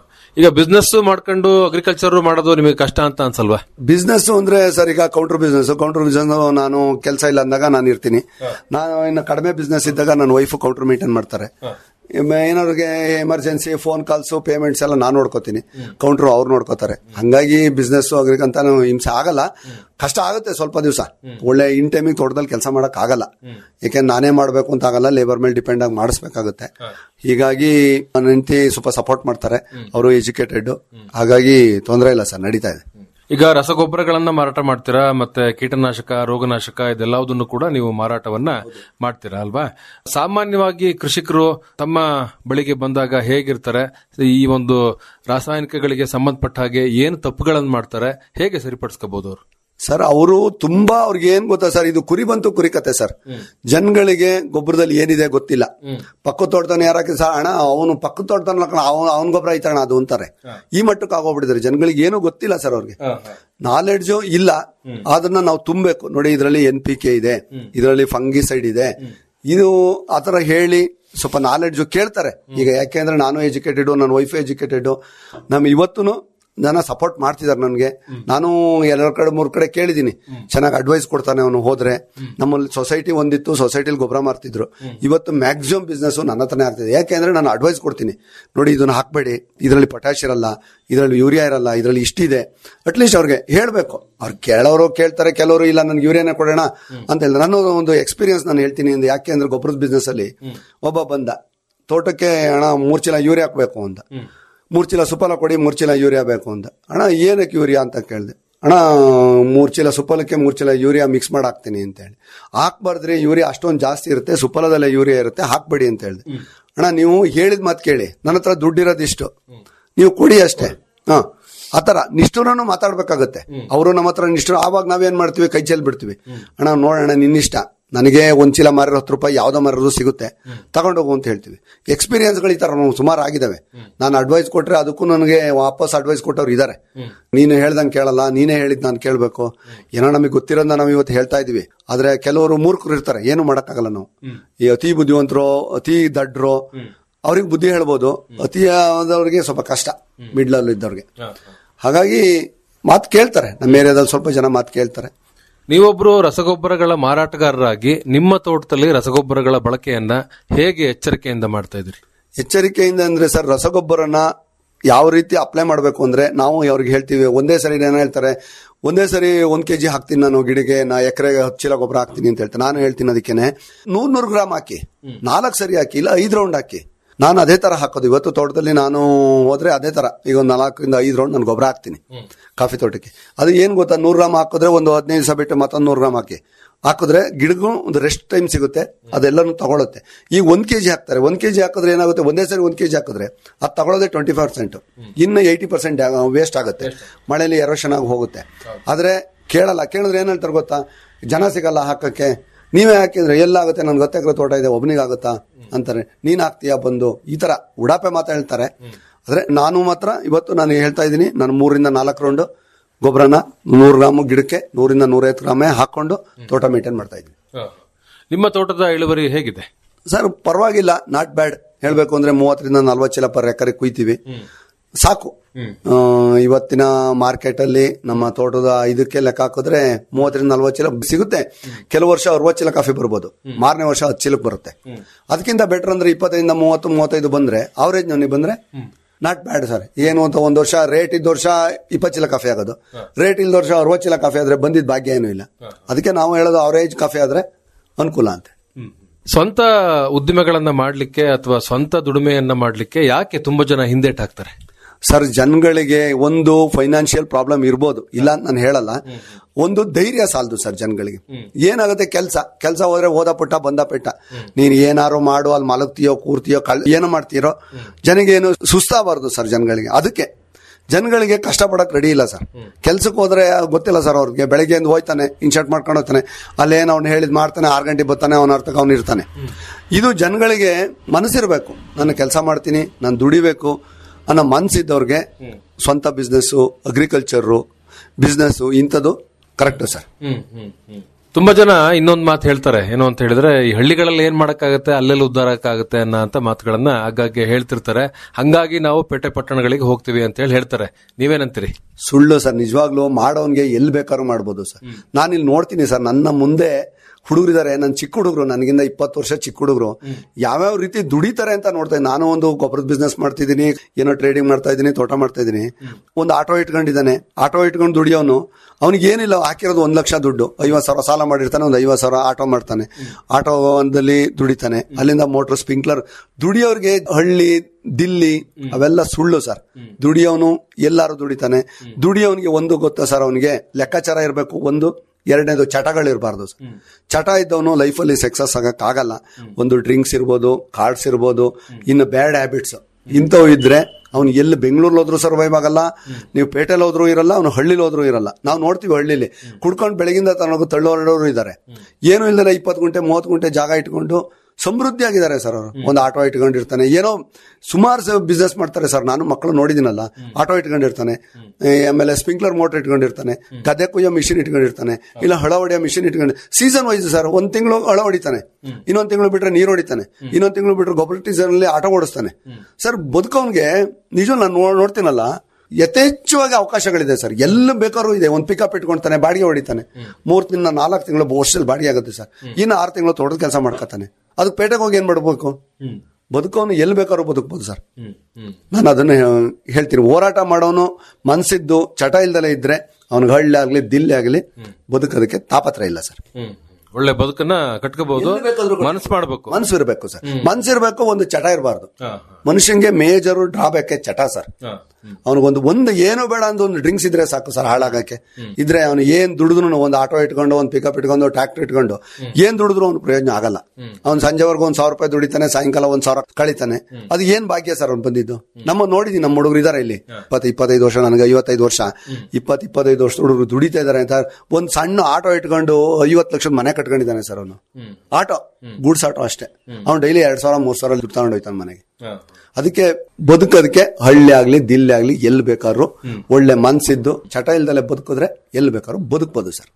ಈಗ ಬಿಸ್ನೆಸ್ ಮಾಡ್ಕೊಂಡು ಅಗ್ರಿಕಲ್ಚರ್ ಮಾಡೋದು ನಿಮಗೆ ಕಷ್ಟ ಅಂತ ಅನ್ಸಲ್ವಾ ಬಿಸ್ನೆಸ್ ಅಂದ್ರೆ ಸರ್ ಈಗ ಕೌಂಟರ್ ಬಿಸ್ನೆಸ್ ಕೌಂಟರ್ ಬಿಸ್ನೆಸ್ ನಾನು ಕೆಲಸ ಇಲ್ಲ ಅಂದಾಗ ನಾನು ಇರ್ತೀನಿ ನಾನು ಇನ್ನು ಕಡಿಮೆ ಬಿಸ್ನೆಸ್ ಇದ್ದಾಗ ನನ್ನ ವೈಫ್ ಕೌಂಟರ್ ಮೇಂಟೈನ್ ಮಾಡ್ತಾರೆ ಏನಾರಿಗೆ ಎಮರ್ಜೆನ್ಸಿ ಫೋನ್ ಕಾಲ್ಸ್ ಪೇಮೆಂಟ್ಸ್ ಎಲ್ಲ ನಾನು ನೋಡ್ಕೋತೀನಿ ಕೌಂಟರ್ ಅವ್ರು ನೋಡ್ಕೋತಾರೆ ಹಂಗಾಗಿ ಬಿಸ್ನೆಸ್ ಅಗ್ರಿಕಂತ ಹಿಂಸೆ ಆಗಲ್ಲ ಕಷ್ಟ ಆಗುತ್ತೆ ಸ್ವಲ್ಪ ದಿವಸ ಒಳ್ಳೆ ಇನ್ ಟೈಮಿಗೆ ತೋಟದಲ್ಲಿ ಕೆಲಸ ಮಾಡಕ್ ಆಗಲ್ಲ ಯಾಕೆಂದ್ರೆ ನಾನೇ ಮಾಡ್ಬೇಕು ಅಂತ ಆಗಲ್ಲ ಲೇಬರ್ ಮೇಲೆ ಡಿಪೆಂಡ್ ಆಗಿ ಮಾಡಿಸ್ಬೇಕಾಗುತ್ತೆ ಹೀಗಾಗಿ ನನ್ನ ಹೆಂಡತಿ ಸ್ವಲ್ಪ ಸಪೋರ್ಟ್ ಮಾಡ್ತಾರೆ ಅವರು ಎಜುಕೇಟೆಡ್ ಹಾಗಾಗಿ ತೊಂದರೆ ಇಲ್ಲ ಸರ್ ನಡೀತಾ ಇದೆ ಈಗ ರಸಗೊಬ್ಬರಗಳನ್ನ ಮಾರಾಟ ಮಾಡ್ತೀರಾ ಮತ್ತೆ ಕೀಟನಾಶಕ ರೋಗನಾಶಕ ಇದೆಲ್ಲದನ್ನು ಕೂಡ ನೀವು ಮಾರಾಟವನ್ನ ಮಾಡ್ತೀರಾ ಅಲ್ವಾ ಸಾಮಾನ್ಯವಾಗಿ ಕೃಷಿಕರು ತಮ್ಮ ಬಳಿಗೆ ಬಂದಾಗ ಹೇಗಿರ್ತಾರೆ ಈ ಒಂದು ರಾಸಾಯನಿಕಗಳಿಗೆ ಸಂಬಂಧಪಟ್ಟ ಹಾಗೆ ಏನು ತಪ್ಪುಗಳನ್ನು ಮಾಡ್ತಾರೆ ಹೇಗೆ ಸರಿಪಡಿಸ್ಕೋಬಹುದು ಅವರು ಸರ್ ಅವರು ತುಂಬಾ ಅವ್ರಿಗೆ ಏನ್ ಗೊತ್ತಾ ಸರ್ ಇದು ಕುರಿ ಬಂತು ಕುರಿ ಕತೆ ಸರ್ ಜನಗಳಿಗೆ ಗೊಬ್ಬರದಲ್ಲಿ ಏನಿದೆ ಗೊತ್ತಿಲ್ಲ ಪಕ್ಕದ ತೋಟದನ್ನ ಯಾರಕ್ಕೆ ಸರ್ ಅಣ್ಣ ಅವನು ಪಕ್ಕದ ತೋಟದನ್ನ ಅವನು ಅವನ ಗೊಬ್ಬರ ಐತಣ್ಣ ಅದು ಅಂತಾರೆ ಈ ಮಟ್ಟಕ್ಕೆ ಆಗೋಗ್ಬಿಟ್ಟಿದ್ದಾರೆ ಜನಗಳಿಗೆ ಏನು ಗೊತ್ತಿಲ್ಲ ಸರ್ ಅವ್ರಿಗೆ ನಾಲೆಡ್ಜು ಇಲ್ಲ ಅದನ್ನ ನಾವು ತುಂಬಬೇಕು ನೋಡಿ ಇದರಲ್ಲಿ ಎನ್ ಪಿ ಕೆ ಇದೆ ಇದರಲ್ಲಿ ಫಂಗಿಸೈಡ್ ಇದೆ ಇದು ಆತರ ಹೇಳಿ ಸ್ವಲ್ಪ ನಾಲೆಡ್ಜು ಕೇಳ್ತಾರೆ ಈಗ ಯಾಕೆಂದ್ರೆ ನಾನು ಎಜುಕೇಟೆಡ್ ನನ್ನ ವೈಫ್ ಎಜುಕೇಟೆಡ್ ನಮ್ ಇವತ್ತು ಜನ ಸಪೋರ್ಟ್ ಮಾಡ್ತಿದ್ದಾರೆ ನನಗೆ ನಾನು ಎಲ್ಲರ ಕಡೆ ಮೂರ್ ಕಡೆ ಕೇಳಿದೀನಿ ಚೆನ್ನಾಗಿ ಅಡ್ವೈಸ್ ಕೊಡ್ತಾನೆ ಅವನು ಹೋದ್ರೆ ನಮ್ಮಲ್ಲಿ ಸೊಸೈಟಿ ಒಂದಿತ್ತು ಸೊಸೈಟಿಲಿ ಗೊಬ್ಬರ ಮಾರ್ತಿದ್ರು ಇವತ್ತು ಮ್ಯಾಕ್ಸಿಮಮ್ ಬಿಸ್ನೆಸ್ ನನ್ನ ಹತ್ರನೇ ಆಗ್ತಿದೆ ಯಾಕೆಂದ್ರೆ ನಾನು ಅಡ್ವೈಸ್ ಕೊಡ್ತೀನಿ ನೋಡಿ ಇದನ್ನ ಹಾಕ್ಬೇಡಿ ಇದರಲ್ಲಿ ಪೊಟ್ಯಾಶ್ ಇರಲ್ಲ ಇದರಲ್ಲಿ ಯೂರಿಯಾ ಇರಲ್ಲ ಇದರಲ್ಲಿ ಇಷ್ಟಿದೆ ಅಟ್ಲೀಸ್ಟ್ ಅವ್ರಿಗೆ ಹೇಳ್ಬೇಕು ಅವ್ರು ಕೇಳೋರು ಕೇಳ್ತಾರೆ ಕೆಲವರು ಇಲ್ಲ ನನ್ಗೆ ಯೂರಿಯಾನೇ ಕೊಡೋಣ ಅಂತ ಹೇಳಿದ್ರೆ ನಾನು ಒಂದು ಎಕ್ಸ್ಪೀರಿಯನ್ಸ್ ನಾನು ಹೇಳ್ತೀನಿ ಅಂದ್ರೆ ಯಾಕೆ ಅಂದ್ರೆ ಗೊಬ್ಬರದ ಬಿಸ್ನೆಸ್ ಅಲ್ಲಿ ಒಬ್ಬ ಬಂದ ತೋಟಕ್ಕೆ ಹಣ ಮೂರ್ ಚೀಲ ಯೂರಿಯಾ ಹಾಕ್ಬೇಕು ಅಂತ ಮೂರ್ ಚೀಲ ಸುಫಲ ಕೊಡಿ ಮೂರ್ ಚೀಲ ಯೂರಿಯಾ ಬೇಕು ಅಂತ ಅಣ್ಣ ಏನಕ್ಕೆ ಯೂರಿಯಾ ಅಂತ ಕೇಳಿದೆ ಅಣ್ಣ ಮೂರ್ ಚೀಲ ಸುಫಲಕ್ಕೆ ಮೂರ್ ಚೀಲ ಯೂರಿಯಾ ಮಿಕ್ಸ್ ಮಾಡಿ ಹಾಕ್ತೀನಿ ಅಂತ ಹೇಳಿ ಹಾಕ್ಬಾರ್ದ್ರಿ ಯೂರಿಯಾ ಅಷ್ಟೊಂದು ಜಾಸ್ತಿ ಇರುತ್ತೆ ಸುಫಲದಲ್ಲೇ ಯೂರಿಯಾ ಇರುತ್ತೆ ಹಾಕ್ಬೇಡಿ ಅಂತ ಹೇಳಿದೆ ಅಣ್ಣ ನೀವು ಹೇಳಿದ ಮಾತು ಕೇಳಿ ನನ್ನ ಹತ್ರ ದುಡ್ಡಿರೋದು ಇಷ್ಟು ನೀವು ಕೊಡಿ ಅಷ್ಟೇ ಹಾ ಆತರ ನಿಷ್ಠುರನು ಮಾತಾಡ್ಬೇಕಾಗತ್ತೆ ಅವರು ನಮ್ಮ ಹತ್ರ ನಿಷ್ಠುರ ಆವಾಗ ನಾವೇನ್ ಮಾಡ್ತೀವಿ ಕೈ ಚೆಲ್ ಬಿಡ್ತೀವಿ ಅಣ್ಣ ನೋಡೋಣ ನಿನ್ನಿಷ್ಟ ನನಗೆ ಒಂದ್ ಚೀಲ ಮಾರಿರೋ ಹತ್ತು ರೂಪಾಯಿ ಯಾವ್ದೋ ಮಾರಿರೋ ಸಿಗುತ್ತೆ ತಗೊಂಡೋಗು ಅಂತ ಹೇಳ್ತೀವಿ ಎಕ್ಸ್ಪೀರಿಯನ್ಸ್ಗಳು ಈ ತರ ಸುಮಾರು ಆಗಿದಾವೆ ನಾನು ಅಡ್ವೈಸ್ ಕೊಟ್ರೆ ಅದಕ್ಕೂ ನನಗೆ ವಾಪಸ್ ಅಡ್ವೈಸ್ ಕೊಟ್ಟವ್ರು ಇದಾರೆ ನೀನು ಹೇಳ್ದಂಗೆ ಕೇಳಲ್ಲ ನೀನೇ ಹೇಳಿದ್ ನಾನು ಕೇಳಬೇಕು ಏನೋ ನಮಗೆ ಗೊತ್ತಿರೋದ ನಾವು ಇವತ್ತು ಹೇಳ್ತಾ ಇದೀವಿ ಆದ್ರೆ ಕೆಲವರು ಮೂರ್ಖರು ಇರ್ತಾರೆ ಏನು ಮಾಡಕ್ಕಾಗಲ್ಲ ನಾವು ಈ ಅತಿ ಬುದ್ಧಿವಂತರು ಅತಿ ದಡ್ರು ಅವ್ರಿಗೆ ಬುದ್ಧಿ ಹೇಳ್ಬೋದು ಅತಿ ಆದವ್ರಿಗೆ ಸ್ವಲ್ಪ ಕಷ್ಟ ಮಿಡ್ಲಲ್ಲಿ ಇದ್ದವ್ರಿಗೆ ಹಾಗಾಗಿ ಮಾತು ಕೇಳ್ತಾರೆ ನಮ್ಮ ಏರಿಯಾದಲ್ಲಿ ಸ್ವಲ್ಪ ಜನ ಮಾತು ಕೇಳ್ತಾರೆ ನೀವೊಬ್ರು ರಸಗೊಬ್ಬರಗಳ ಮಾರಾಟಗಾರರಾಗಿ ನಿಮ್ಮ ತೋಟದಲ್ಲಿ ರಸಗೊಬ್ಬರಗಳ ಬಳಕೆಯನ್ನ ಹೇಗೆ ಎಚ್ಚರಿಕೆಯಿಂದ ಮಾಡ್ತಾ ಇದ್ರಿ ಎಚ್ಚರಿಕೆಯಿಂದ ಅಂದ್ರೆ ಸರ್ ರಸಗೊಬ್ಬರನ ಯಾವ ರೀತಿ ಅಪ್ಲೈ ಮಾಡಬೇಕು ಅಂದ್ರೆ ನಾವು ಅವ್ರಿಗೆ ಹೇಳ್ತೀವಿ ಒಂದೇ ಸರಿ ಏನೋ ಹೇಳ್ತಾರೆ ಒಂದೇ ಸರಿ ಒಂದ್ ಕೆಜಿ ಹಾಕ್ತೀನಿ ನಾನು ಗಿಡಕ್ಕೆ ನಾ ಎಕರೆಗೆ ಹತ್ತು ಚೀಲ ಗೊಬ್ಬರ ಹಾಕ್ತೀನಿ ಅಂತ ಹೇಳ್ತಾರೆ ನಾನು ಹೇಳ್ತೀನಿ ಅದಕ್ಕೇನೆ ನೂರ್ ನೂರು ಗ್ರಾಮ್ ಹಾಕಿ ನಾಲ್ಕು ಸರಿ ಹಾಕಿ ಇಲ್ಲ ಐದು ರೌಂಡ್ ಹಾಕಿ ನಾನು ಅದೇ ತರ ಹಾಕೋದು ಇವತ್ತು ತೋಟದಲ್ಲಿ ನಾನು ಹೋದ್ರೆ ಅದೇ ತರ ಈಗ ಒಂದು ನಾಲ್ಕರಿಂದ ಐದು ರೌಂಡ್ ನಾನು ಗೊಬ್ಬರ ಹಾಕ್ತೀನಿ ಕಾಫಿ ತೋಟಕ್ಕೆ ಅದು ಏನ್ ಗೊತ್ತಾ ನೂರು ಗ್ರಾಮ್ ಹಾಕಿದ್ರೆ ಒಂದು ಹದಿನೈದು ದಿವಸ ಬಿಟ್ಟು ಮತ್ತೊಂದು ನೂರು ಗ್ರಾಮ್ ಹಾಕಿ ಹಾಕಿದ್ರೆ ಗಿಡಗೂ ಒಂದು ರೆಸ್ಟ್ ಟೈಮ್ ಸಿಗುತ್ತೆ ಅದೆಲ್ಲನೂ ತಗೊಳುತ್ತೆ ಈಗ ಒಂದ್ ಕೆಜಿ ಹಾಕ್ತಾರೆ ಒಂದ್ ಕೆಜಿ ಹಾಕಿದ್ರೆ ಏನಾಗುತ್ತೆ ಒಂದೇ ಸರಿ ಒಂದ್ ಕೆಜಿ ಹಾಕಿದ್ರೆ ಅದು ತಗೊಳ್ಳೋದೇ ಟ್ವೆಂಟಿ ಪರ್ಸೆಂಟ್ ಇನ್ನು ಏಯ್ಟಿ ಪರ್ಸೆಂಟ್ ವೇಸ್ಟ್ ಆಗುತ್ತೆ ಮಳೆಯಲ್ಲಿ ಎರೋಷನ್ ಆಗಿ ಹೋಗುತ್ತೆ ಆದ್ರೆ ಕೇಳಲ್ಲ ಕೇಳಿದ್ರೆ ಏನ್ ಹೇಳ್ತಾರೆ ಗೊತ್ತಾ ಜನ ಸಿಗಲ್ಲ ಹಾಕಕ್ಕೆ ನೀವೇ ಹಾಕಿದ್ರೆ ಎಲ್ಲಾಗುತ್ತೆ ನನ್ಗೆ ಗೊತ್ತಾಗ್ರೆ ತೋಟ ಇದೆ ಒಬ್ಬನಿಗಾಗುತ್ತಾ ಅಂತಾರೆ ನೀನ್ ಹಾಕ್ತೀಯಾ ಬಂದು ಈ ತರ ಉಡಾಪೆ ಮಾತಾ ಹೇಳ್ತಾರೆ ಆದ್ರೆ ನಾನು ಮಾತ್ರ ಇವತ್ತು ನಾನು ಹೇಳ್ತಾ ಇದ್ದೀನಿ ನಾನು ಮೂರಿಂದ ನಾಲ್ಕು ರೌಂಡ್ ಗೊಬ್ಬರನ ನೂರು ಗ್ರಾಮ್ ಗಿಡಕ್ಕೆ ನೂರಿಂದ ನೂರೈವತ್ತು ಗ್ರಾಮೇ ಹಾಕೊಂಡು ತೋಟ ಮೇಂಟೈನ್ ಮಾಡ್ತಾ ಇದ್ದೀನಿ ನಿಮ್ಮ ತೋಟದ ಇಳುವರಿ ಹೇಗಿದೆ ಸರ್ ಪರವಾಗಿಲ್ಲ ನಾಟ್ ಬ್ಯಾಡ್ ಹೇಳ್ಬೇಕು ಅಂದ್ರೆ ಮೂವತ್ತರಿಂದ ನಲ್ವತ್ತು ಚೀಲ ಪರ್ ಎಕರೆ ಕುಯ್ತೀವಿ ಸಾಕು ಆ, ಇವತ್ತಿನ ಮಾರ್ಕೆಟ್ ಅಲ್ಲಿ ನಮ್ಮ ತೋಟದ ಇದಕ್ಕೆ ಲೆಕ್ಕ ಹಾಕಿದ್ರೆ ಮೂವತ್ತರಿಂದ ನಲ್ವತ್ತು ಚೀಲ ಸಿಗುತ್ತೆ ಕೆಲವು ವರ್ಷ ಅರವತ್ತು ಚೀಲ ಕಾಫಿ ಬರ್ಬೋದು ಮಾರನೇ ವರ್ಷ ಹತ್ತು ಚೀಲಕ್ಕೆ ಬರುತ್ತೆ ಅದಕ್ಕಿಂತ ಬೆಟರ್ ಅಂದ್ರೆ ಇಪ್ಪತ್ತೈದಿಂದ ಮೂವತ್ತು ಮೂವತ್ತೈದು ಬಂದ್ರೆ ಅವರೇಜ್ ನನಗೆ ಬಂದ್ರೆ ನಾಟ್ ಬ್ಯಾಡ್ ಸರ್ ಏನು ಅಂತ ಒಂದ್ ವರ್ಷ ರೇಟ್ ಇದ್ದ ವರ್ಷ ಇಪ್ಪತ್ತು ಚೀಲ ಕಾಫಿ ಆಗೋದು ರೇಟ್ ಇಲ್ದ ವರ್ಷ ಅರವತ್ತು ಚೀಲ ಕಾಫಿ ಆದ್ರೆ ಬಂದಿದ್ದ ಭಾಗ್ಯ ಏನೂ ಇಲ್ಲ ಅದಕ್ಕೆ ನಾವು ಹೇಳೋದು ಅವರೇಜ್ ಕಾಫಿ ಆದ್ರೆ ಅನುಕೂಲ ಅಂತ ಸ್ವಂತ ಉದ್ದಿಮೆಗಳನ್ನ ಮಾಡ್ಲಿಕ್ಕೆ ಅಥವಾ ಸ್ವಂತ ದುಡಿಮೆಯನ್ನ ಮಾಡ್ಲಿಕ್ಕೆ ಯಾಕೆ ತುಂಬಾ ಜನ ಹಿಂದೇಟ್ ಹಾಕ್ತಾರೆ ಸರ್ ಜನಗಳಿಗೆ ಒಂದು ಫೈನಾನ್ಷಿಯಲ್ ಪ್ರಾಬ್ಲಮ್ ಇರ್ಬೋದು ಇಲ್ಲ ಅಂತ ನಾನು ಹೇಳಲ್ಲ ಒಂದು ಧೈರ್ಯ ಸಾಲದು ಸರ್ ಜನಗಳಿಗೆ ಏನಾಗುತ್ತೆ ಕೆಲಸ ಕೆಲಸ ಹೋದ್ರೆ ಹೋದ ಪುಟ್ಟ ಬಂದ ಪೆಟ್ಟ ನೀನ್ ಏನಾರು ಮಾಡು ಅಲ್ಲಿ ಮಲಗ್ತೀಯೋ ಕೂರ್ತೀಯೋ ಕಳ್ ಏನೋ ಮಾಡ್ತೀರೋ ಜನಗೇನು ಸುಸ್ತಾಗಬಾರ್ದು ಸರ್ ಜನಗಳಿಗೆ ಅದಕ್ಕೆ ಜನಗಳಿಗೆ ಕಷ್ಟಪಡಕ್ ರೆಡಿ ಇಲ್ಲ ಸರ್ ಕೆಲ್ಸಕ್ಕೆ ಹೋದ್ರೆ ಗೊತ್ತಿಲ್ಲ ಸರ್ ಅವ್ರಿಗೆ ಬೆಳಗ್ಗೆ ಹೋಯ್ತಾನೆ ಇನ್ಶರ್ಟ್ ಮಾಡ್ಕೊಂಡು ಹೋಗ್ತಾನೆ ಅಲ್ಲೇನು ಅವ್ನು ಹೇಳಿದ್ ಮಾಡ್ತಾನೆ ಆರು ಗಂಟೆಗೆ ಬರ್ತಾನೆ ಅವನ ಅರ್ಥಕ್ಕೆ ಅವ್ನು ಇರ್ತಾನೆ ಇದು ಜನಗಳಿಗೆ ಮನಸ್ಸಿರ್ಬೇಕು ನಾನು ಕೆಲಸ ಮಾಡ್ತೀನಿ ನಾನು ದುಡಿಬೇಕು ಅನ್ನೋ ಮನ್ಸಿದ್ದವ್ರಿಗೆ ಸ್ವಂತ ಬಿಸ್ನೆಸ್ಸು ಅಗ್ರಿಕಲ್ಚರು ಬಿಸ್ನೆಸ್ಸು ಇಂಥದ್ದು correct sir hmm hmm hmm ತುಂಬಾ ಜನ ಇನ್ನೊಂದ್ ಮಾತು ಹೇಳ್ತಾರೆ ಏನು ಅಂತ ಹೇಳಿದ್ರೆ ಈ ಹಳ್ಳಿಗಳಲ್ಲಿ ಏನ್ ಮಾಡಕ್ಕಾಗತ್ತೆ ಅಲ್ಲೆಲ್ಲ ಉದ್ಧಾರ ಆಗುತ್ತೆ ಅನ್ನೋ ಅಂತ ಮಾತುಗಳನ್ನ ಆಗಾಗ್ಗೆ ಹೇಳ್ತಿರ್ತಾರೆ ಹಂಗಾಗಿ ನಾವು ಪೇಟೆ ಪಟ್ಟಣಗಳಿಗೆ ಹೋಗ್ತೀವಿ ಅಂತ ಹೇಳಿ ಹೇಳ್ತಾರೆ ನೀವೇನಂತೀರಿ ಸುಳ್ಳು ಸರ್ ನಿಜವಾಗ್ಲೂ ಮಾಡೋನ್ಗೆ ಎಲ್ಲಿ ಬೇಕಾದ್ರೂ ಮಾಡ್ಬೋದು ಸರ್ ನಾನು ಇಲ್ಲಿ ನೋಡ್ತೀನಿ ಸರ್ ನನ್ನ ಮುಂದೆ ಹುಡುಗರಿದ್ದಾರೆ ನನ್ನ ಚಿಕ್ಕ ಹುಡುಗರು ನನಗಿಂತ ಇಪ್ಪತ್ತು ವರ್ಷ ಚಿಕ್ಕ ಹುಡುಗರು ಯಾವ್ಯಾವ ರೀತಿ ದುಡಿತಾರೆ ಅಂತ ನೋಡ್ತಾ ಇದ್ದೀನಿ. ನಾನು ಒಂದು ಗೊಬ್ಬರದ ಬಿಸ್ನೆಸ್ ಮಾಡ್ತಿದ್ದೀನಿ ಏನೋ ಟ್ರೇಡಿಂಗ್ ಮಾಡ್ತಾ ಇದ್ದೀನಿ ತೋಟ ಮಾಡ್ತಾ ಇದ್ದೀನಿ ಒಂದು ಆಟೋ ಇಟ್ಕೊಂಡಿದ್ದಾನೆ ಆಟೋ ಇಟ್ಕೊಂಡು ದುಡಿಯೋನು ಅವ್ನಿಗೆ ಏನಿಲ್ಲ ಹಾಕಿರೋದು ಒಂದ್ ಲಕ್ಷ ದುಡ್ಡು ಐವತ್ತು ಸಾವಿರ ಸಾಲ ಮಾಡಿರ್ತಾನೆ ಒಂದು ಐವತ್ತು ಸಾವಿರ ಆಟೋ ಮಾಡ್ತಾನೆ ಆಟೋ ಒಂದಲ್ಲಿ ದುಡಿತಾನೆ ಅಲ್ಲಿಂದ ಮೋಟರ್ ಸ್ಪ್ರಿಂಕ್ಲರ್ ದುಡಿಯೋರ್ಗೆ ಹಳ್ಳಿ ದಿಲ್ಲಿ ಅವೆಲ್ಲ ಸುಳ್ಳು ಸರ್ ದುಡಿಯೋನು ಎಲ್ಲಾರು ದುಡಿತಾನೆ ದುಡಿಯೋನಿಗೆ ಒಂದು ಗೊತ್ತಾ ಸರ್ ಅವನಿಗೆ ಲೆಕ್ಕಾಚಾರ ಇರಬೇಕು ಒಂದು ಎರಡನೇದು ಚಟಗಳಿರಬಾರ್ದು ಸರ್ ಚಟ ಇದ್ದವನು ಲೈಫಲ್ಲಿ ಸಕ್ಸಸ್ ಆಗಕ್ ಆಗಲ್ಲ ಒಂದು ಡ್ರಿಂಕ್ಸ್ ಇರ್ಬೋದು ಕಾರ್ಡ್ಸ್ ಇರ್ಬೋದು ಇನ್ನು ಬ್ಯಾಡ್ ಹ್ಯಾಬಿಟ್ಸ್ ಇಂಥವು ಇದ್ರೆ ಅವ್ನು ಎಲ್ಲಿ ಬೆಂಗಳೂರಲ್ಲಿ ಹೋದ್ರು ಸರ್ವೈವ್ ಆಗಲ್ಲ ನೀವು ಪೇಟೆಲ್ ಹೋದ್ರು ಇರಲ್ಲ ಅವ್ನು ಹಳ್ಳಿಲಿ ಹೋದ್ರು ಇರಲ್ಲ ನಾವು ನೋಡ್ತೀವಿ ಹಳ್ಳಿಲಿ ಕುಡ್ಕೊಂಡು ಬೆಳಗಿಂದ ತನಗೂ ತಳ್ಳೋರಡೋರು ಇದ್ದಾರೆ ಏನು ಇಲ್ಲದೆ ಇಪ್ಪತ್ತು ಗುಂಟೆ ಮೂವತ್ತು ಗುಂಟೆ ಜಾಗ ಇಟ್ಕೊಂಡು ಸಮೃದ್ಧಿ ಆಗಿದ್ದಾರೆ ಸರ್ ಅವರು ಒಂದು ಆಟೋ ಇಟ್ಕೊಂಡಿರ್ತಾನೆ ಏನೋ ಸುಮಾರು ಬಿಸ್ನೆಸ್ ಮಾಡ್ತಾರೆ ಸರ್ ನಾನು ಮಕ್ಕಳು ನೋಡಿದಿನಲ್ಲ ಆಟೋ ಇಟ್ಕೊಂಡಿರ್ತಾನೆ ಏ, ಆಮೇಲೆ ಸ್ಪ್ರಿಂಕ್ಲರ್ ಮೋಟರ್ ಇಟ್ಕೊಂಡಿರ್ತಾನೆ ಗದ್ದೆ ಕುಯ್ಯೋ ಮಿಷಿನ್ ಇಟ್ಕೊಂಡಿರ್ತಾನೆ ಇಲ್ಲ ಹಳ ಹೊಡೆಯೋ ಮಿಷಿನ್ ಇಟ್ಕೊಂಡು ಸೀಸನ್ ವೈಸ್ ಸರ್ ಒಂದ್ ತಿಂಗಳು ಹಳ ಹೊಡಿತಾನೆ ಇನ್ನೊಂದ್ ತಿಂಗಳು ಬಿಟ್ರೆ ನೀರು ಹೊಡಿತಾನೆ ಇನ್ನೊಂದ್ ತಿಂಗಳು ಬಿಟ್ರೆ ಗೊಬ್ಬರ ಸೀಸನ್ ಅಲ್ಲಿ ಆಟೋ ಓಡಿಸ್ತಾನೆ ಸರ್ ಬದುಕೋನ್ಗೆ ನಿಜ ನಾನು ನೋ- ನೋಡ್ತೀನಲ್ಲ ಯಥೇಚ್ಛವಾಗಿ ಅವಕಾಶಗಳಿದೆ ಸರ್ ಎಲ್ಲ ಬೇಕಾದ್ರೂ ಇದೆ ಒಂದು ಪಿಕಪ್ ಇಟ್ಕೊಳ್ತಾನೆ ಬಾಡಿಗೆ ಹೊಡಿತಾನೆ ಮೂರ್ ತಿಂಗಳ ನಾಲ್ಕು ತಿಂಗಳು ವರ್ಷದಲ್ಲಿ ಬಾಡಿಗೆ ಆಗುತ್ತೆ ಸರ್ ಇನ್ನು ಆರು ತಿಂಗಳು ತೋಟದ ಕೆಲಸ ಮಾಡ್ಕೊತಾನೆ ಅದಕ್ಕೆ ಪೇಟೆಗೆ ಹೋಗಿ ಏನ್ ಮಾಡ್ಬೇಕು ಬದುಕೋನು ಎಲ್ಲಿ ಬೇಕಾದ್ರೂ ಬದುಕ್ಬೋದು ಸರ್ ನಾನು ಅದನ್ನ ಹೇ- ಹೇಳ್ತೀನಿ ಹೋರಾಟ ಮಾಡೋನು ಮನ್ಸಿದ್ದು ಚಟ ಇಲ್ದಲೇ ಇದ್ರೆ ಅವ್ನಿಗೆ ಹಳ್ಳಿ ಆಗ್ಲಿ ದಿಲ್ಲಿ ಆಗ್ಲಿ ಬದುಕೋದಕ್ಕೆ ತಾಪತ್ರ ಇಲ್ಲ ಸರ್ ಒಳ್ಳೆ ಬದುಕನ್ನ ಕಟ್ಕೋಬಹುದು ಮನಸ್ಸು ಮಾಡ್ಬೇಕು ಮನ್ಸು ಇರಬೇಕು ಸರ್ ಮನ್ಸು ಇರಬೇಕು ಒಂದು ಚಟ ಇರಬಾರ್ದು ಮನುಷ್ಯಂಗೆ ಮೇಜರು ಡ್ರಾಬ್ಯಾಕೆ ಚಟ ಸರ್ ಅವನಿಗೊಂದು ಒಂದು ಏನು ಬೇಡ ಅಂತ ಒಂದು ಡ್ರಿಂಕ್ಸ್ ಇದ್ರೆ ಸಾಕು ಸರ್ ಹಾಳಾಗಕ್ಕೆ ಇದ್ರೆ ಅವನು ಏನ್ ದುಡಿದ್ರು ಒಂದು ಆಟೋ ಇಟ್ಕೊಂಡು ಒಂದು ಪಿಕಪ್ ಇಟ್ಕೊಂಡು ಟ್ರ್ಯಾಕ್ಟರ್ ಇಟ್ಕೊಂಡು ಏನ್ ದುಡಿದ್ರು ಅವ್ನು ಪ್ರಯೋಜನ ಆಗಲ್ಲ ಅವ್ನು ಸಂಜೆವರೆಗೂ ಒಂದ್ ಸಾವಿರ ರೂಪಾಯಿ ದುಡಿತಾನೆ ಸಾಯಂಕಾಲ ಒಂದ್ ಸಾವಿರ ಕಳಿತಾನೆ ಅದು ಏನ್ ಭಾಗ್ಯ ಸರ್ ಅವ್ನು ಬಂದಿದ್ದು ನಮ್ಮ ನೋಡಿದೀನಿ ನಮ್ಮ ಹುಡುಗರು ಇದಾರೆ ಇಲ್ಲಿ ಇಪ್ಪತ್ತು ಇಪ್ಪತ್ತೈದು ವರ್ಷ ನನಗೆ ಐವತ್ತೈದು ವರ್ಷ ಇಪ್ಪತ್ತು ಇಪ್ಪತ್ತೈದು ವರ್ಷ ಹುಡುಗರು ದುಡಿತಾ ಇದಾರೆ ಅಂತ ಒಂದ್ ಸಣ್ಣ ಆಟೋ ಇಟ್ಕೊಂಡು ಐವತ್ತು ಲಕ್ಷದ ಮನೆ ಕಟ್ಕೊಂಡಿದ್ದಾನೆ ಸರ್ ಅವನು ಆಟೋ ಗೂಡ್ಸ್ ಆಟೋ ಅಷ್ಟೇ ಅವ್ನು ಡೈಲಿ ಎರಡ್ ಸಾವಿರ ಮೂರ್ ಸಾವಿರ ದುಡ್ಡು ತಗೊಂಡು ಹೋಯ್ತಾನೆ ಮನೆಗೆ ಅದಕ್ಕೆ ಬದುಕೋದಕ್ಕೆ ಹಳ್ಳಿ ಆಗ್ಲಿ ದಿಲ್ಲಿ ಆಗ್ಲಿ ಎಲ್ಲಿ ಬೇಕಾದ್ರೂ ಒಳ್ಳೆ ಮನ್ಸಿದ್ದು ಚಟ ಇಲ್ದಲೆ ಬದುಕಿದ್ರೆ ಎಲ್ಲಿ ಬೇಕಾದ್ರೂ ಬದುಕ್ಬೋದು ಸರ್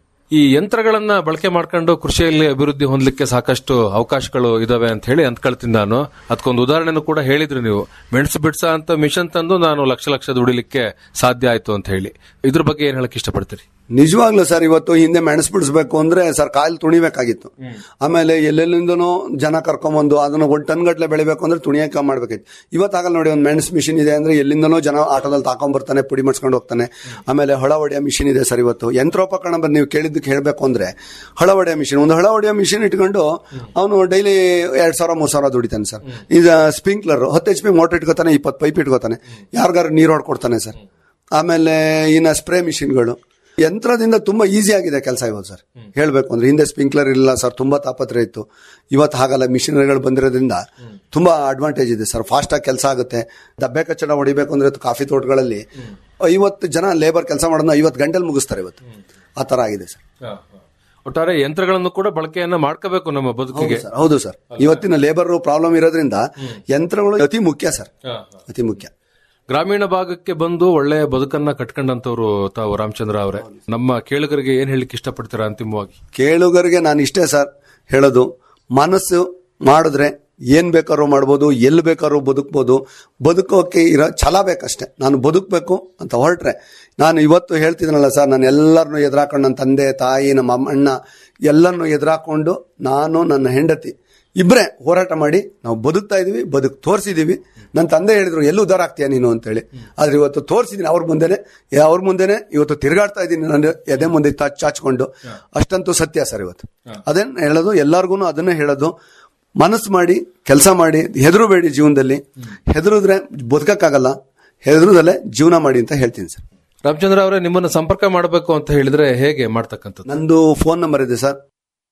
ಈ ಯಂತ್ರಗಳನ್ನ ಬಳಕೆ ಮಾಡ್ಕೊಂಡು ಕೃಷಿಯಲ್ಲಿ ಅಭಿವೃದ್ಧಿ ಹೊಂದಲಿಕ್ಕೆ ಸಾಕಷ್ಟು ಅವಕಾಶಗಳು ಇದಾವೆ ಅಂತ ಹೇಳಿ ಅಂದ್ಕೊಳ್ತೀನಿ ನಾನು ಅದಕ್ಕೊಂದು ಉದಾಹರಣೆನೂ ಕೂಡ ಹೇಳಿದ್ರಿ ನೀವು ಮೆಣಸು ಬಿಡ್ಸ ಅಂತ ಮಿಷನ್ ತಂದು ನಾನು ಲಕ್ಷ ಲಕ್ಷ ದುಡಿಲಿಕ್ಕೆ ಸಾಧ್ಯ ಆಯ್ತು ಅಂತ ಹೇಳಿ ಇದ್ರ ಬಗ್ಗೆ ಏನ್ ಹೇಳಕ್ ಇಷ್ಟಪಡ್ತೀರಿ ನಿಜವಾಗ್ಲೂ ಸರ್ ಇವತ್ತು ಹಿಂದೆ ಮೆಣಸು ಬಿಡಿಸ್ಬೇಕು ಅಂದ್ರೆ ಸರ್ ಕಾಯಿಲ್ ತುಣಿಬೇಕಾಗಿತ್ತು ಆಮೇಲೆ ಎಲ್ಲೆಲ್ಲಿಂದನೂ ಜನ ಕರ್ಕೊಂಬಂದು ಅದನ್ನ ಒಂದು ಟನ್ ಗಟ್ಲೆ ಬೆಳಿಬೇಕು ಅಂದ್ರೆ ತುಣಿಯಕ್ಕೆ ಮಾಡ್ಬೇಕಾಯ್ತು ಇವತ್ತಾಗಲ್ಲ ನೋಡಿ ಒಂದು ಮೆಣಸು ಮಿಷಿನ್ ಇದೆ ಅಂದ್ರೆ ಎಲ್ಲಿಂದನೋ ಜನ ಆಟೋದಲ್ಲಿ ತಾಕೊಂಡ್ಬರ್ತಾನೆ ಪುಡಿ ಮಾಡಿಸ್ಕೊಂಡು ಹೋಗ್ತಾನೆ ಆಮೇಲೆ ಹೊಳ ಹೊಡೆಯೋ ಮಿಷಿನ್ ಇದೆ ಸರ್ ಇವತ್ತು ಯಂತ್ರೋಪಕರಣ ಬಂದು ನೀವು ಕೇಳಿದ್ದಕ್ಕೆ ಹೇಳಬೇಕು ಅಂದ್ರೆ ಹಳ ಹೊಡೆಯೋ ಮಿಷಿನ್ ಒಂದು ಹಳ ಹೊಡೆಯೋ ಮಿಷಿನ್ ಇಟ್ಕೊಂಡು ಅವನು ಡೈಲಿ ಎರಡ್ ಸಾವಿರ ಮೂರ್ ಸಾವಿರ ದುಡಿತಾನೆ ಸರ್ ಈಗ ಸ್ಪ್ರಿಂಕ್ಲರ್ ಹತ್ತು ಎಚ್ ಪಿ ಮೋಟರ್ ಇಟ್ಕೋತಾನೆ ಇಪ್ಪತ್ತು ಪೈಪ್ ಇಟ್ಕೋತಾನೆ ಯಾರಿಗಾರು ನೀರು ಹೊಡ್ಕೊಡ್ತಾನೆ ಸರ್ ಆಮೇಲೆ ಇನ್ನ ಸ್ಪ್ರೇ ಮಿಷಿನ್ಗಳು ಯಂತ್ರದಿಂದ ತುಂಬಾ ಈಸಿ ಆಗಿದೆ ಕೆಲಸ ಇವತ್ತು ಸರ್ ಹೇಳ್ಬೇಕು ಅಂದ್ರೆ ಹಿಂದೆ ಸ್ಪ್ರಿಂಕ್ಲರ್ ಇಲ್ಲ ಸರ್ ತುಂಬಾ ತಾಪತ್ರೆ ಇತ್ತು ಇವತ್ತು ಹಾಗಲ್ಲ ಮಿಷಿನರಿಗಳು ಬಂದಿರೋದ್ರಿಂದ ತುಂಬಾ ಅಡ್ವಾಂಟೇಜ್ ಇದೆ ಸರ್ ಫಾಸ್ಟ್ ಆಗಿ ಕೆಲಸ ಆಗುತ್ತೆ ದಬ್ಬೆ ಕಚ್ಚಡ ಹೊಡಿಬೇಕು ಅಂದ್ರೆ ಕಾಫಿ ತೋಟಗಳಲ್ಲಿ ಐವತ್ತು ಜನ ಲೇಬರ್ ಕೆಲಸ ಮಾಡೋದನ್ನ ಐವತ್ತು ಗಂಟೆಲಿ ಮುಗಿಸ್ತಾರೆ ಇವತ್ತು ಆ ತರ ಆಗಿದೆ ಸರ್ ಒಟ್ಟಾರೆ ಯಂತ್ರಗಳನ್ನು ಕೂಡ ಬಳಕೆಯನ್ನ ಮಾಡ್ಕೋಬೇಕು ನಮ್ಮ ಬದುಕಿಗೆ ಸರ್ ಹೌದು ಸರ್ ಇವತ್ತಿನ ಲೇಬರ್ ಪ್ರಾಬ್ಲಮ್ ಇರೋದ್ರಿಂದ ಯಂತ್ರಗಳು ಅತಿ ಮುಖ್ಯ ಸರ್ ಅತಿ ಮುಖ್ಯ ಗ್ರಾಮೀಣ ಭಾಗಕ್ಕೆ ಬಂದು ಒಳ್ಳೆ ಬದುಕನ್ನ ಕಟ್ಕೊಂಡಂತವ್ರು ತಾವು ರಾಮಚಂದ್ರ ಅವರೇ ನಮ್ಮ ಕೇಳುಗರಿಗೆ ಏನ್ ಹೇಳಲಿಕ್ಕೆ ಇಷ್ಟಪಡ್ತೀರಾ ಅಂತಿಮವಾಗಿ ಕೇಳುಗರಿಗೆ ನಾನು ಇಷ್ಟೇ ಸರ್ ಹೇಳೋದು ಮನಸ್ಸು ಮಾಡಿದ್ರೆ ಏನ್ ಬೇಕಾದ್ರೂ ಮಾಡ್ಬೋದು ಎಲ್ಲಿ ಬೇಕಾದ್ರೂ ಬದುಕ್ಬೋದು ಬದುಕೋಕೆ ಇರೋ ಛಲ ಬೇಕಷ್ಟೇ ನಾನು ಬದುಕಬೇಕು ಅಂತ ಹೊರಟ್ರೆ ನಾನು ಇವತ್ತು ಹೇಳ್ತಿದ್ದೀನಲ್ಲ ಸರ್ ನಾನು ಎಲ್ಲರನ್ನೂ ಎದುರಾಕೊಂಡು ನನ್ನ ತಂದೆ ತಾಯಿ ನಮ್ಮ ಅಮ್ಮ ಅಣ್ಣ ಎಲ್ಲರನ್ನೂ ಎದುರಾಕೊಂಡು ನಾನು ನನ್ನ ಹೆಂಡತಿ ಇಬ್ಬರೇ ಹೋರಾಟ ಮಾಡಿ ನಾವು ಬದುಕ್ತಾ ಇದೀವಿ ಬದುಕ್ ತೋರಿಸಿದೀವಿ ನನ್ನ ತಂದೆ ಹೇಳಿದ್ರು ಎಲ್ಲಿ ಉದ್ದಾರ ಆಗ್ತೀಯ ನೀನು ಅಂತೇಳಿ ಆದ್ರೆ ಇವತ್ತು ತೋರಿಸಿದೀನಿ ಅವ್ರ ಮುಂದೆನೆ ಅವ್ರ ಮುಂದೆನೆ ಇವತ್ತು ತಿರುಗಾಡ್ತಾ ಇದ್ದೀನಿ ನನ್ನ ಎದೆ ಮುಂದೆ ತಾ- ಚಾಚ್ಕೊಂಡು ಅಷ್ಟಂತೂ ಸತ್ಯ ಸರ್ ಇವತ್ತು ಅದೇನ್ ಹೇಳೋದು ಎಲ್ಲಾರ್ಗು ಅದನ್ನೇ ಹೇಳೋದು ಮನಸ್ಸು ಮಾಡಿ ಕೆಲಸ ಮಾಡಿ ಹೆದರಬೇಡಿ ಜೀವನದಲ್ಲಿ ಹೆದರಿದ್ರೆ ಬದುಕಕ್ಕಾಗಲ್ಲ ಹೆದರದಲ್ಲೇ ಜೀವನ ಮಾಡಿ ಅಂತ ಹೇಳ್ತೀನಿ ಸರ್ ರಾಮಚಂದ್ರ ಅವರೇ ನಿಮ್ಮನ್ನ ಸಂಪರ್ಕ ಮಾಡಬೇಕು ಅಂತ ಹೇಳಿದ್ರೆ ಹೇಗೆ ಮಾಡ್ತಕ್ಕಂಥದ್ದು ನಂದು ಫೋನ್ ನಂಬರ್ ಇದೆ sir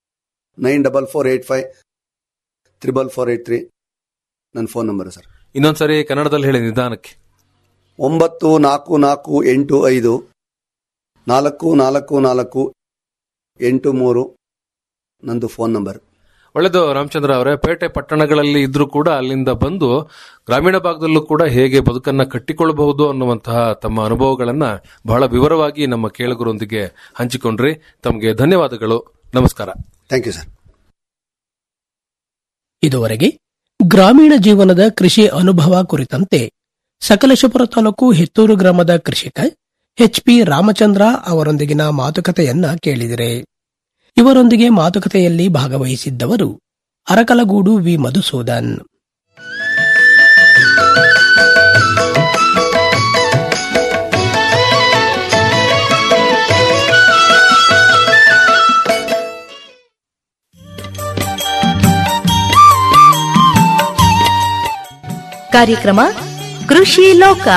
nine double four eight five triple four eight three ನನ್ನ ಫೋನ್ ನಂಬರ್ ಸರ್ ಇನ್ನೊಂದ್ಸರಿ ಕನ್ನಡದಲ್ಲಿ ಹೇಳಿ ನಿಧಾನಕ್ಕೆ ಒಂಬತ್ತು ನಾಲ್ಕು ನಾಲ್ಕು ಎಂಟು ಐದು ನಾಲ್ಕು ನಾಲ್ಕು ನಾಲ್ಕು ಎಂಟು ಮೂರು ನಂದು ಫೋನ್ ನಂಬರ್ ಒಳ್ಳೆದು ರಾಮಚಂದ್ರ ಅವರೇ ಪೇಟೆ ಪಟ್ಟಣಗಳಲ್ಲಿ ಇದ್ರೂ ಕೂಡ ಅಲ್ಲಿಂದ ಬಂದು ಗ್ರಾಮೀಣ ಭಾಗದಲ್ಲೂ ಕೂಡ ಹೇಗೆ ಬದುಕನ್ನ ಕಟ್ಟಿಕೊಳ್ಳಬಹುದು ಅನ್ನುವಂತಹ ತಮ್ಮ ಅನುಭವಗಳನ್ನ ಬಹಳ ವಿವರವಾಗಿ ನಮ್ಮ ಕೇಳುಗರೊಂದಿಗೆ ಹಂಚಿಕೊಂಡ್ರಿ ತಮಗೆ ಧನ್ಯವಾದಗಳು ನಮಸ್ಕಾರ ಥ್ಯಾಂಕ್ ಯು ಸರ್ ಇದುವರೆಗೆ ಗ್ರಾಮೀಣ ಜೀವನದ ಕೃಷಿ ಅನುಭವ ಕುರಿತಂತೆ ಸಕಲೇಶಪುರ ತಾಲೂಕು ಹೆತ್ತೂರು ಗ್ರಾಮದ ಕೃಷಿಕ ಎಚ್ಪಿ ರಾಮಚಂದ್ರ ಅವರೊಂದಿಗಿನ ಮಾತುಕತೆಯನ್ನ ಕೇಳಿದಿರೆ ಇವರೊಂದಿಗೆ ಮಾತುಕತೆಯಲ್ಲಿ ಭಾಗವಹಿಸಿದ್ದವರು ಅರಕಲಗೂಡು ವಿ ಮಧುಸೂದನ್ ಕಾರ್ಯಕ್ರಮ ಕೃಷಿ ಲೋಕ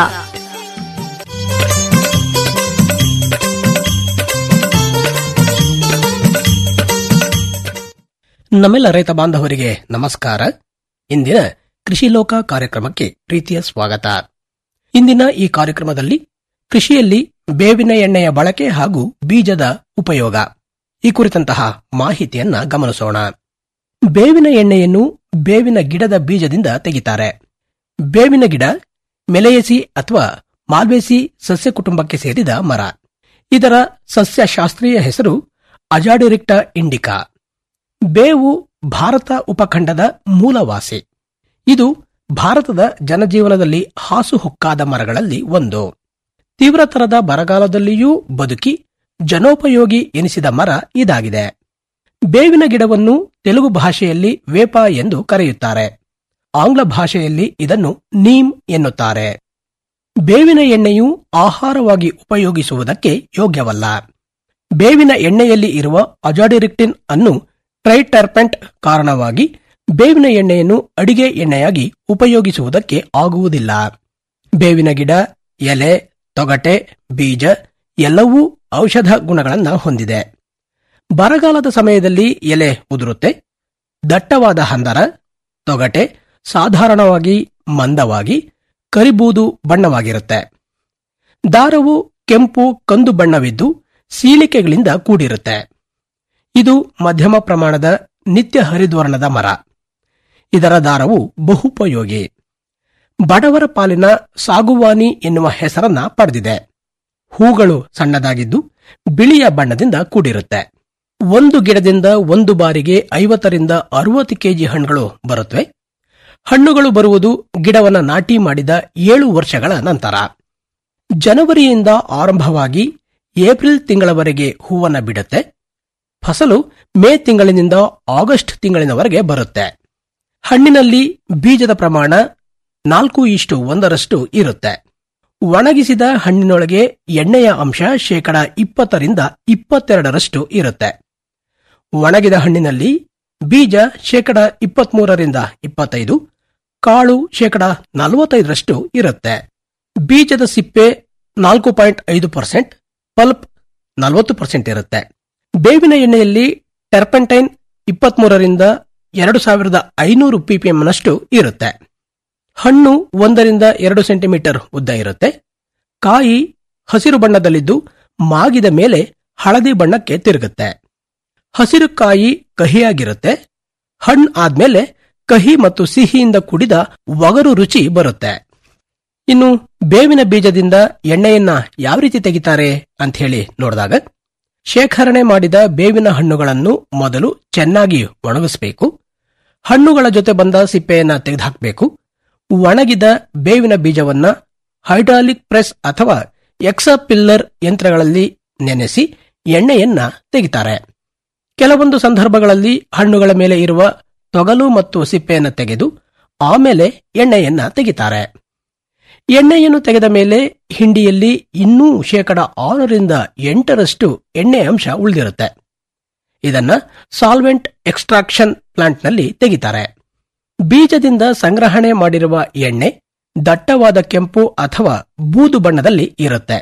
ನಮ್ಮೆಲ್ಲ ರೈತ ಬಾಂಧವರಿಗೆ ನಮಸ್ಕಾರ ಇಂದಿನ ಕೃಷಿ ಲೋಕ ಕಾರ್ಯಕ್ರಮಕ್ಕೆ ಪ್ರೀತಿಯ ಸ್ವಾಗತ ಇಂದಿನ ಈ ಕಾರ್ಯಕ್ರಮದಲ್ಲಿ ಕೃಷಿಯಲ್ಲಿ ಬೇವಿನ ಎಣ್ಣೆಯ ಬಳಕೆ ಹಾಗೂ ಬೀಜದ ಉಪಯೋಗ ಈ ಕುರಿತಂತಹ ಮಾಹಿತಿಯನ್ನ ಗಮನಿಸೋಣ ಬೇವಿನ ಎಣ್ಣೆಯನ್ನು ಬೇವಿನ ಗಿಡದ ಬೀಜದಿಂದ ತೆಗಿತಾರೆ ಬೇವಿನ ಗಿಡ ಮೆಲೆಯಸಿ ಅಥವಾ ಮಾಲ್ವೇಸಿ ಸಸ್ಯ ಕುಟುಂಬಕ್ಕೆ ಸೇರಿದ ಮರ ಇದರ ಸಸ್ಯಶಾಸ್ತ್ರೀಯ ಹೆಸರು ಅಜಾಡಿರಿಕ್ಟ ಇಂಡಿಕಾ ಬೇವು ಭಾರತ ಉಪಖಂಡದ ಮೂಲವಾಸಿ ಇದು ಭಾರತದ ಜನಜೀವನದಲ್ಲಿ ಹಾಸುಹೊಕ್ಕಾದ ಮರಗಳಲ್ಲಿ ಒಂದು ತೀವ್ರತರದ ಬರಗಾಲದಲ್ಲಿಯೂ ಬದುಕಿ ಜನೋಪಯೋಗಿ ಎನಿಸಿದ ಮರ ಇದಾಗಿದೆ ಬೇವಿನ ಗಿಡವನ್ನು ತೆಲುಗು ಭಾಷೆಯಲ್ಲಿ ವೇಪ ಎಂದು ಕರೆಯುತ್ತಾರೆ ಆಂಗ್ಲ ಭಾಷೆಯಲ್ಲಿ ಇದನ್ನು ನೀಮ್ ಎನ್ನುತ್ತಾರೆ ಬೇವಿನ ಎಣ್ಣೆಯು ಆಹಾರವಾಗಿ ಉಪಯೋಗಿಸುವುದಕ್ಕೆ ಯೋಗ್ಯವಲ್ಲ ಬೇವಿನ ಎಣ್ಣೆಯಲ್ಲಿ ಇರುವ ಅಜಾಡಿರಿಕ್ಟಿನ್ ಅನ್ನು ಟ್ರೈಟರ್ಪೆಂಟ್ ಕಾರಣವಾಗಿ ಬೇವಿನ ಎಣ್ಣೆಯನ್ನು ಅಡಿಗೆ ಎಣ್ಣೆಯಾಗಿ ಉಪಯೋಗಿಸುವುದಕ್ಕೆ ಆಗುವುದಿಲ್ಲ ಬೇವಿನ ಗಿಡ ಎಲೆ ತೊಗಟೆ ಬೀಜ ಎಲ್ಲವೂ ಔಷಧ ಗುಣಗಳನ್ನು ಹೊಂದಿದೆ ಬರಗಾಲದ ಸಮಯದಲ್ಲಿ ಎಲೆ ಉದುರುತ್ತೆ ದಟ್ಟವಾದ ಹಂದರ ತೊಗಟೆ ಸಾಧಾರಣವಾಗಿ ಮಂದವಾಗಿ ಕರಿಬೂದು ಬಣ್ಣವಾಗಿರುತ್ತೆ ದಾರವು ಕೆಂಪು ಕಂದು ಬಣ್ಣವಿದ್ದು ಸೀಳಿಕೆಗಳಿಂದ ಕೂಡಿರುತ್ತೆ ಇದು ಮಧ್ಯಮ ಪ್ರಮಾಣದ ನಿತ್ಯ ಹರಿದ್ವರ್ಣದ ಮರ ಇದರ ದಾರವು ಬಹುಪಯೋಗಿ ಬಡವರ ಪಾಲಿನ ಸಾಗುವಾನಿ ಎನ್ನುವ ಹೆಸರನ್ನ ಪಡೆದಿದೆ ಹೂಗಳು ಸಣ್ಣದಾಗಿದ್ದು ಬಿಳಿಯ ಬಣ್ಣದಿಂದ ಕೂಡಿರುತ್ತೆ ಒಂದು ಗಿಡದಿಂದ ಒಂದು ಬಾರಿಗೆ ಐವತ್ತರಿಂದ ಅರವತ್ತು ಕೆಜಿ ಹಣ್ಣುಗಳು ಬರುತ್ತವೆ ಹಣ್ಣುಗಳು ಬರುವುದು ಗಿಡವನ್ನ ನಾಟಿ ಮಾಡಿದ ಏಳು ವರ್ಷಗಳ ನಂತರ ಜನವರಿಯಿಂದ ಆರಂಭವಾಗಿ ಏಪ್ರಿಲ್ ತಿಂಗಳವರೆಗೆ ಹೂವನ್ನ ಬಿಡುತ್ತೆ ಫಸಲು ಮೇ ತಿಂಗಳಿನಿಂದ ಆಗಸ್ಟ್ ತಿಂಗಳಿನವರೆಗೆ ಬರುತ್ತೆ ಹಣ್ಣಿನಲ್ಲಿ ಬೀಜದ ಪ್ರಮಾಣ ನಾಲ್ಕು ಇಷ್ಟು ಒಂದರಷ್ಟು ಇರುತ್ತೆ ಒಣಗಿಸಿದ ಹಣ್ಣಿನೊಳಗೆ ಎಣ್ಣೆಯ ಅಂಶ ಶೇಕಡ ಇಪ್ಪತ್ತರಿಂದ ಇಪ್ಪತ್ತೆರಡರಷ್ಟು ಇರುತ್ತೆ ಒಣಗಿದ ಹಣ್ಣಿನಲ್ಲಿ ಬೀಜ ಶೇಕಡ ಇಪ್ಪತ್ಮೂರರಿಂದ ಇಪ್ಪತ್ತೈದು ಕಾಳು ಶೇಕಡ ನಲವತ್ತೈದರಷ್ಟು ಇರುತ್ತೆ ಬೀಜದ ಸಿಪ್ಪೆ ನಾಲ್ಕು ಪಾಯಿಂಟ್ ಐದು ಪರ್ಸೆಂಟ್ ಪಲ್ಪ್ ನಲವತ್ತು ಪರ್ಸೆಂಟ್ ಇರುತ್ತೆ ಬೇವಿನ ಎಣ್ಣೆಯಲ್ಲಿ ಟೆರ್ಪೆಂಟೈನ್ ಇಪ್ಪತ್ಮೂರರಿಂದ ಎರಡು ಸಾವಿರದ ಐನೂರು ಪಿಪಿಎಂನಷ್ಟು ಇರುತ್ತೆ ಹಣ್ಣು ಒಂದರಿಂದ ಎರಡು ಸೆಂಟಿಮೀಟರ್ ಉದ್ದ ಇರುತ್ತೆ ಕಾಯಿ ಹಸಿರು ಬಣ್ಣದಲ್ಲಿದ್ದು ಮಾಗಿದ ಮೇಲೆ ಹಳದಿ ಬಣ್ಣಕ್ಕೆ ತಿರುಗುತ್ತೆ ಹಸಿರು ಕಾಯಿ ಕಹಿಯಾಗಿರುತ್ತೆ ಹಣ್ಣು ಆದ್ಮೇಲೆ ಕಹಿ ಮತ್ತು ಸಿಹಿಯಿಂದ ಕೂಡಿದ ಒಗರು ರುಚಿ ಬರುತ್ತೆ ಇನ್ನು ಬೇವಿನ ಬೀಜದಿಂದ ಎಣ್ಣೆಯನ್ನ ಯಾವ ರೀತಿ ತೆಗಿತಾರೆ ಅಂತ ಹೇಳಿ ನೋಡಿದಾಗ ಶೇಖರಣೆ ಮಾಡಿದ ಬೇವಿನ ಹಣ್ಣುಗಳನ್ನು ಮೊದಲು ಚೆನ್ನಾಗಿ ಒಣಗಿಸಬೇಕು ಹಣ್ಣುಗಳ ಜೊತೆ ಬಂದ ಸಿಪ್ಪೆಯನ್ನ ತೆಗೆದುಹಾಕಬೇಕು ಒಣಗಿದ ಬೇವಿನ ಬೀಜವನ್ನ ಹೈಡ್ರಾಲಿಕ್ ಪ್ರೆಸ್ ಅಥವಾ ಎಕ್ಸಪಿಲ್ಲರ್ ಯಂತ್ರಗಳಲ್ಲಿ ನೆನೆಸಿ ಎಣ್ಣೆಯನ್ನ ತೆಗಿತಾರೆ ಕೆಲವೊಂದು ಸಂದರ್ಭಗಳಲ್ಲಿ ಹಣ್ಣುಗಳ ಮೇಲೆ ಇರುವ ತೊಗಲು ಮತ್ತು ಸಿಪ್ಪೆಯನ್ನು ತೆಗೆದು ಆಮೇಲೆ ಎಣ್ಣೆಯನ್ನ ತೆಗಿತಾರೆ ಎಣ್ಣೆಯನ್ನು ತೆಗೆದ ಮೇಲೆ ಹಿಂಡಿಯಲ್ಲಿ ಇನ್ನೂ ಶೇಕಡ ಆರರಿಂದ ಎಂಟರಷ್ಟು ಎಣ್ಣೆ ಅಂಶ ಉಳಿದಿರುತ್ತೆ ಇದನ್ನ ಸಾಲ್ವೆಂಟ್ ಎಕ್ಸ್ಟ್ರಾಕ್ಷನ್ ಪ್ಲಾಂಟ್ನಲ್ಲಿ ತೆಗಿತಾರೆ ಬೀಜದಿಂದ ಸಂಗ್ರಹಣೆ ಮಾಡಿರುವ ಎಣ್ಣೆ ದಟ್ಟವಾದ ಕೆಂಪು ಅಥವಾ ಬೂದು ಬಣ್ಣದಲ್ಲಿ ಇರುತ್ತೆ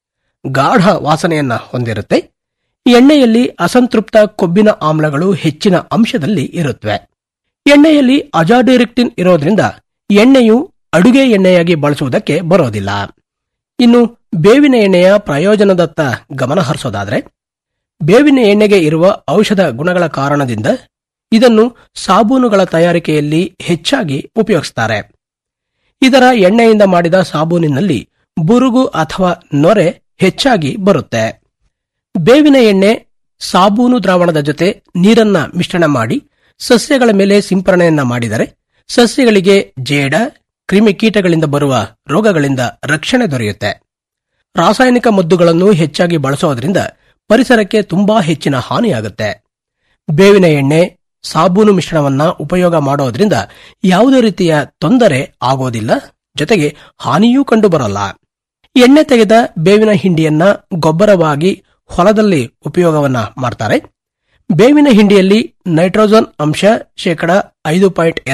ಗಾಢ ವಾಸನೆಯನ್ನ ಹೊಂದಿರುತ್ತೆ ಎಣ್ಣೆಯಲ್ಲಿ ಅಸಂತೃಪ್ತ ಕೊಬ್ಬಿನ ಆಮ್ಲಗಳು ಹೆಚ್ಚಿನ ಅಂಶದಲ್ಲಿ ಇರುತ್ತವೆ ಎಣ್ಣೆಯಲ್ಲಿ ಅಜಾಡಿರಿಕ್ಟಿನ್ ಇರೋದ್ರಿಂದ ಎಣ್ಣೆಯು ಅಡುಗೆ ಎಣ್ಣೆಯಾಗಿ ಬಳಸುವುದಕ್ಕೆ ಬರೋದಿಲ್ಲ ಇನ್ನು ಬೇವಿನ ಎಣ್ಣೆಯ ಪ್ರಯೋಜನದತ್ತ ಗಮನ ಹರಿಸೋದಾದ್ರೆ ಬೇವಿನ ಎಣ್ಣೆಗೆ ಇರುವ ಔಷಧ ಗುಣಗಳ ಕಾರಣದಿಂದ ಇದನ್ನು ಸಾಬೂನುಗಳ ತಯಾರಿಕೆಯಲ್ಲಿ ಹೆಚ್ಚಾಗಿ ಉಪಯೋಗಿಸುತ್ತಾರೆ ಇದರ ಎಣ್ಣೆಯಿಂದ ಮಾಡಿದ ಸಾಬೂನಿನಲ್ಲಿ ಬುರುಗು ಅಥವಾ ನೊರೆ ಹೆಚ್ಚಾಗಿ ಬರುತ್ತೆ ಬೇವಿನ ಎಣ್ಣೆ ಸಾಬೂನು ದ್ರಾವಣದ ಜೊತೆ ನೀರನ್ನ ಮಿಶ್ರಣ ಮಾಡಿ ಸಸ್ಯಗಳ ಮೇಲೆ ಸಿಂಪರಣೆಯನ್ನ ಮಾಡಿದರೆ ಸಸ್ಯಗಳಿಗೆ ಜೇಡ ಕ್ರಿಮಿಕೀಟಗಳಿಂದ ಬರುವ ರೋಗಗಳಿಂದ ರಕ್ಷಣೆ ದೊರೆಯುತ್ತೆ ರಾಸಾಯನಿಕ ಮದ್ದುಗಳನ್ನು ಹೆಚ್ಚಾಗಿ ಬಳಸೋದ್ರಿಂದ ಪರಿಸರಕ್ಕೆ ತುಂಬಾ ಹೆಚ್ಚಿನ ಹಾನಿಯಾಗುತ್ತೆ ಬೇವಿನ ಎಣ್ಣೆ ಸಾಬೂನು ಮಿಶ್ರಣವನ್ನ ಉಪಯೋಗ ಮಾಡೋದ್ರಿಂದ ಯಾವುದೇ ರೀತಿಯ ತೊಂದರೆ ಆಗೋದಿಲ್ಲ ಜೊತೆಗೆ ಹಾನಿಯೂ ಕಂಡುಬರಲ್ಲ ಎಣ್ಣೆ ತೆಗೆದ ಬೇವಿನ ಹಿಂಡಿಯನ್ನ ಗೊಬ್ಬರವಾಗಿ ಹೊಲದಲ್ಲಿ ಉಪಯೋಗವನ್ನ ಮಾಡ್ತಾರೆ ಬೇವಿನ ಹಿಂಡಿಯಲ್ಲಿ ನೈಟ್ರೋಜನ್ ಅಂಶ ಶೇಕಡ ಐದು ಪಾಯಿಂಟ್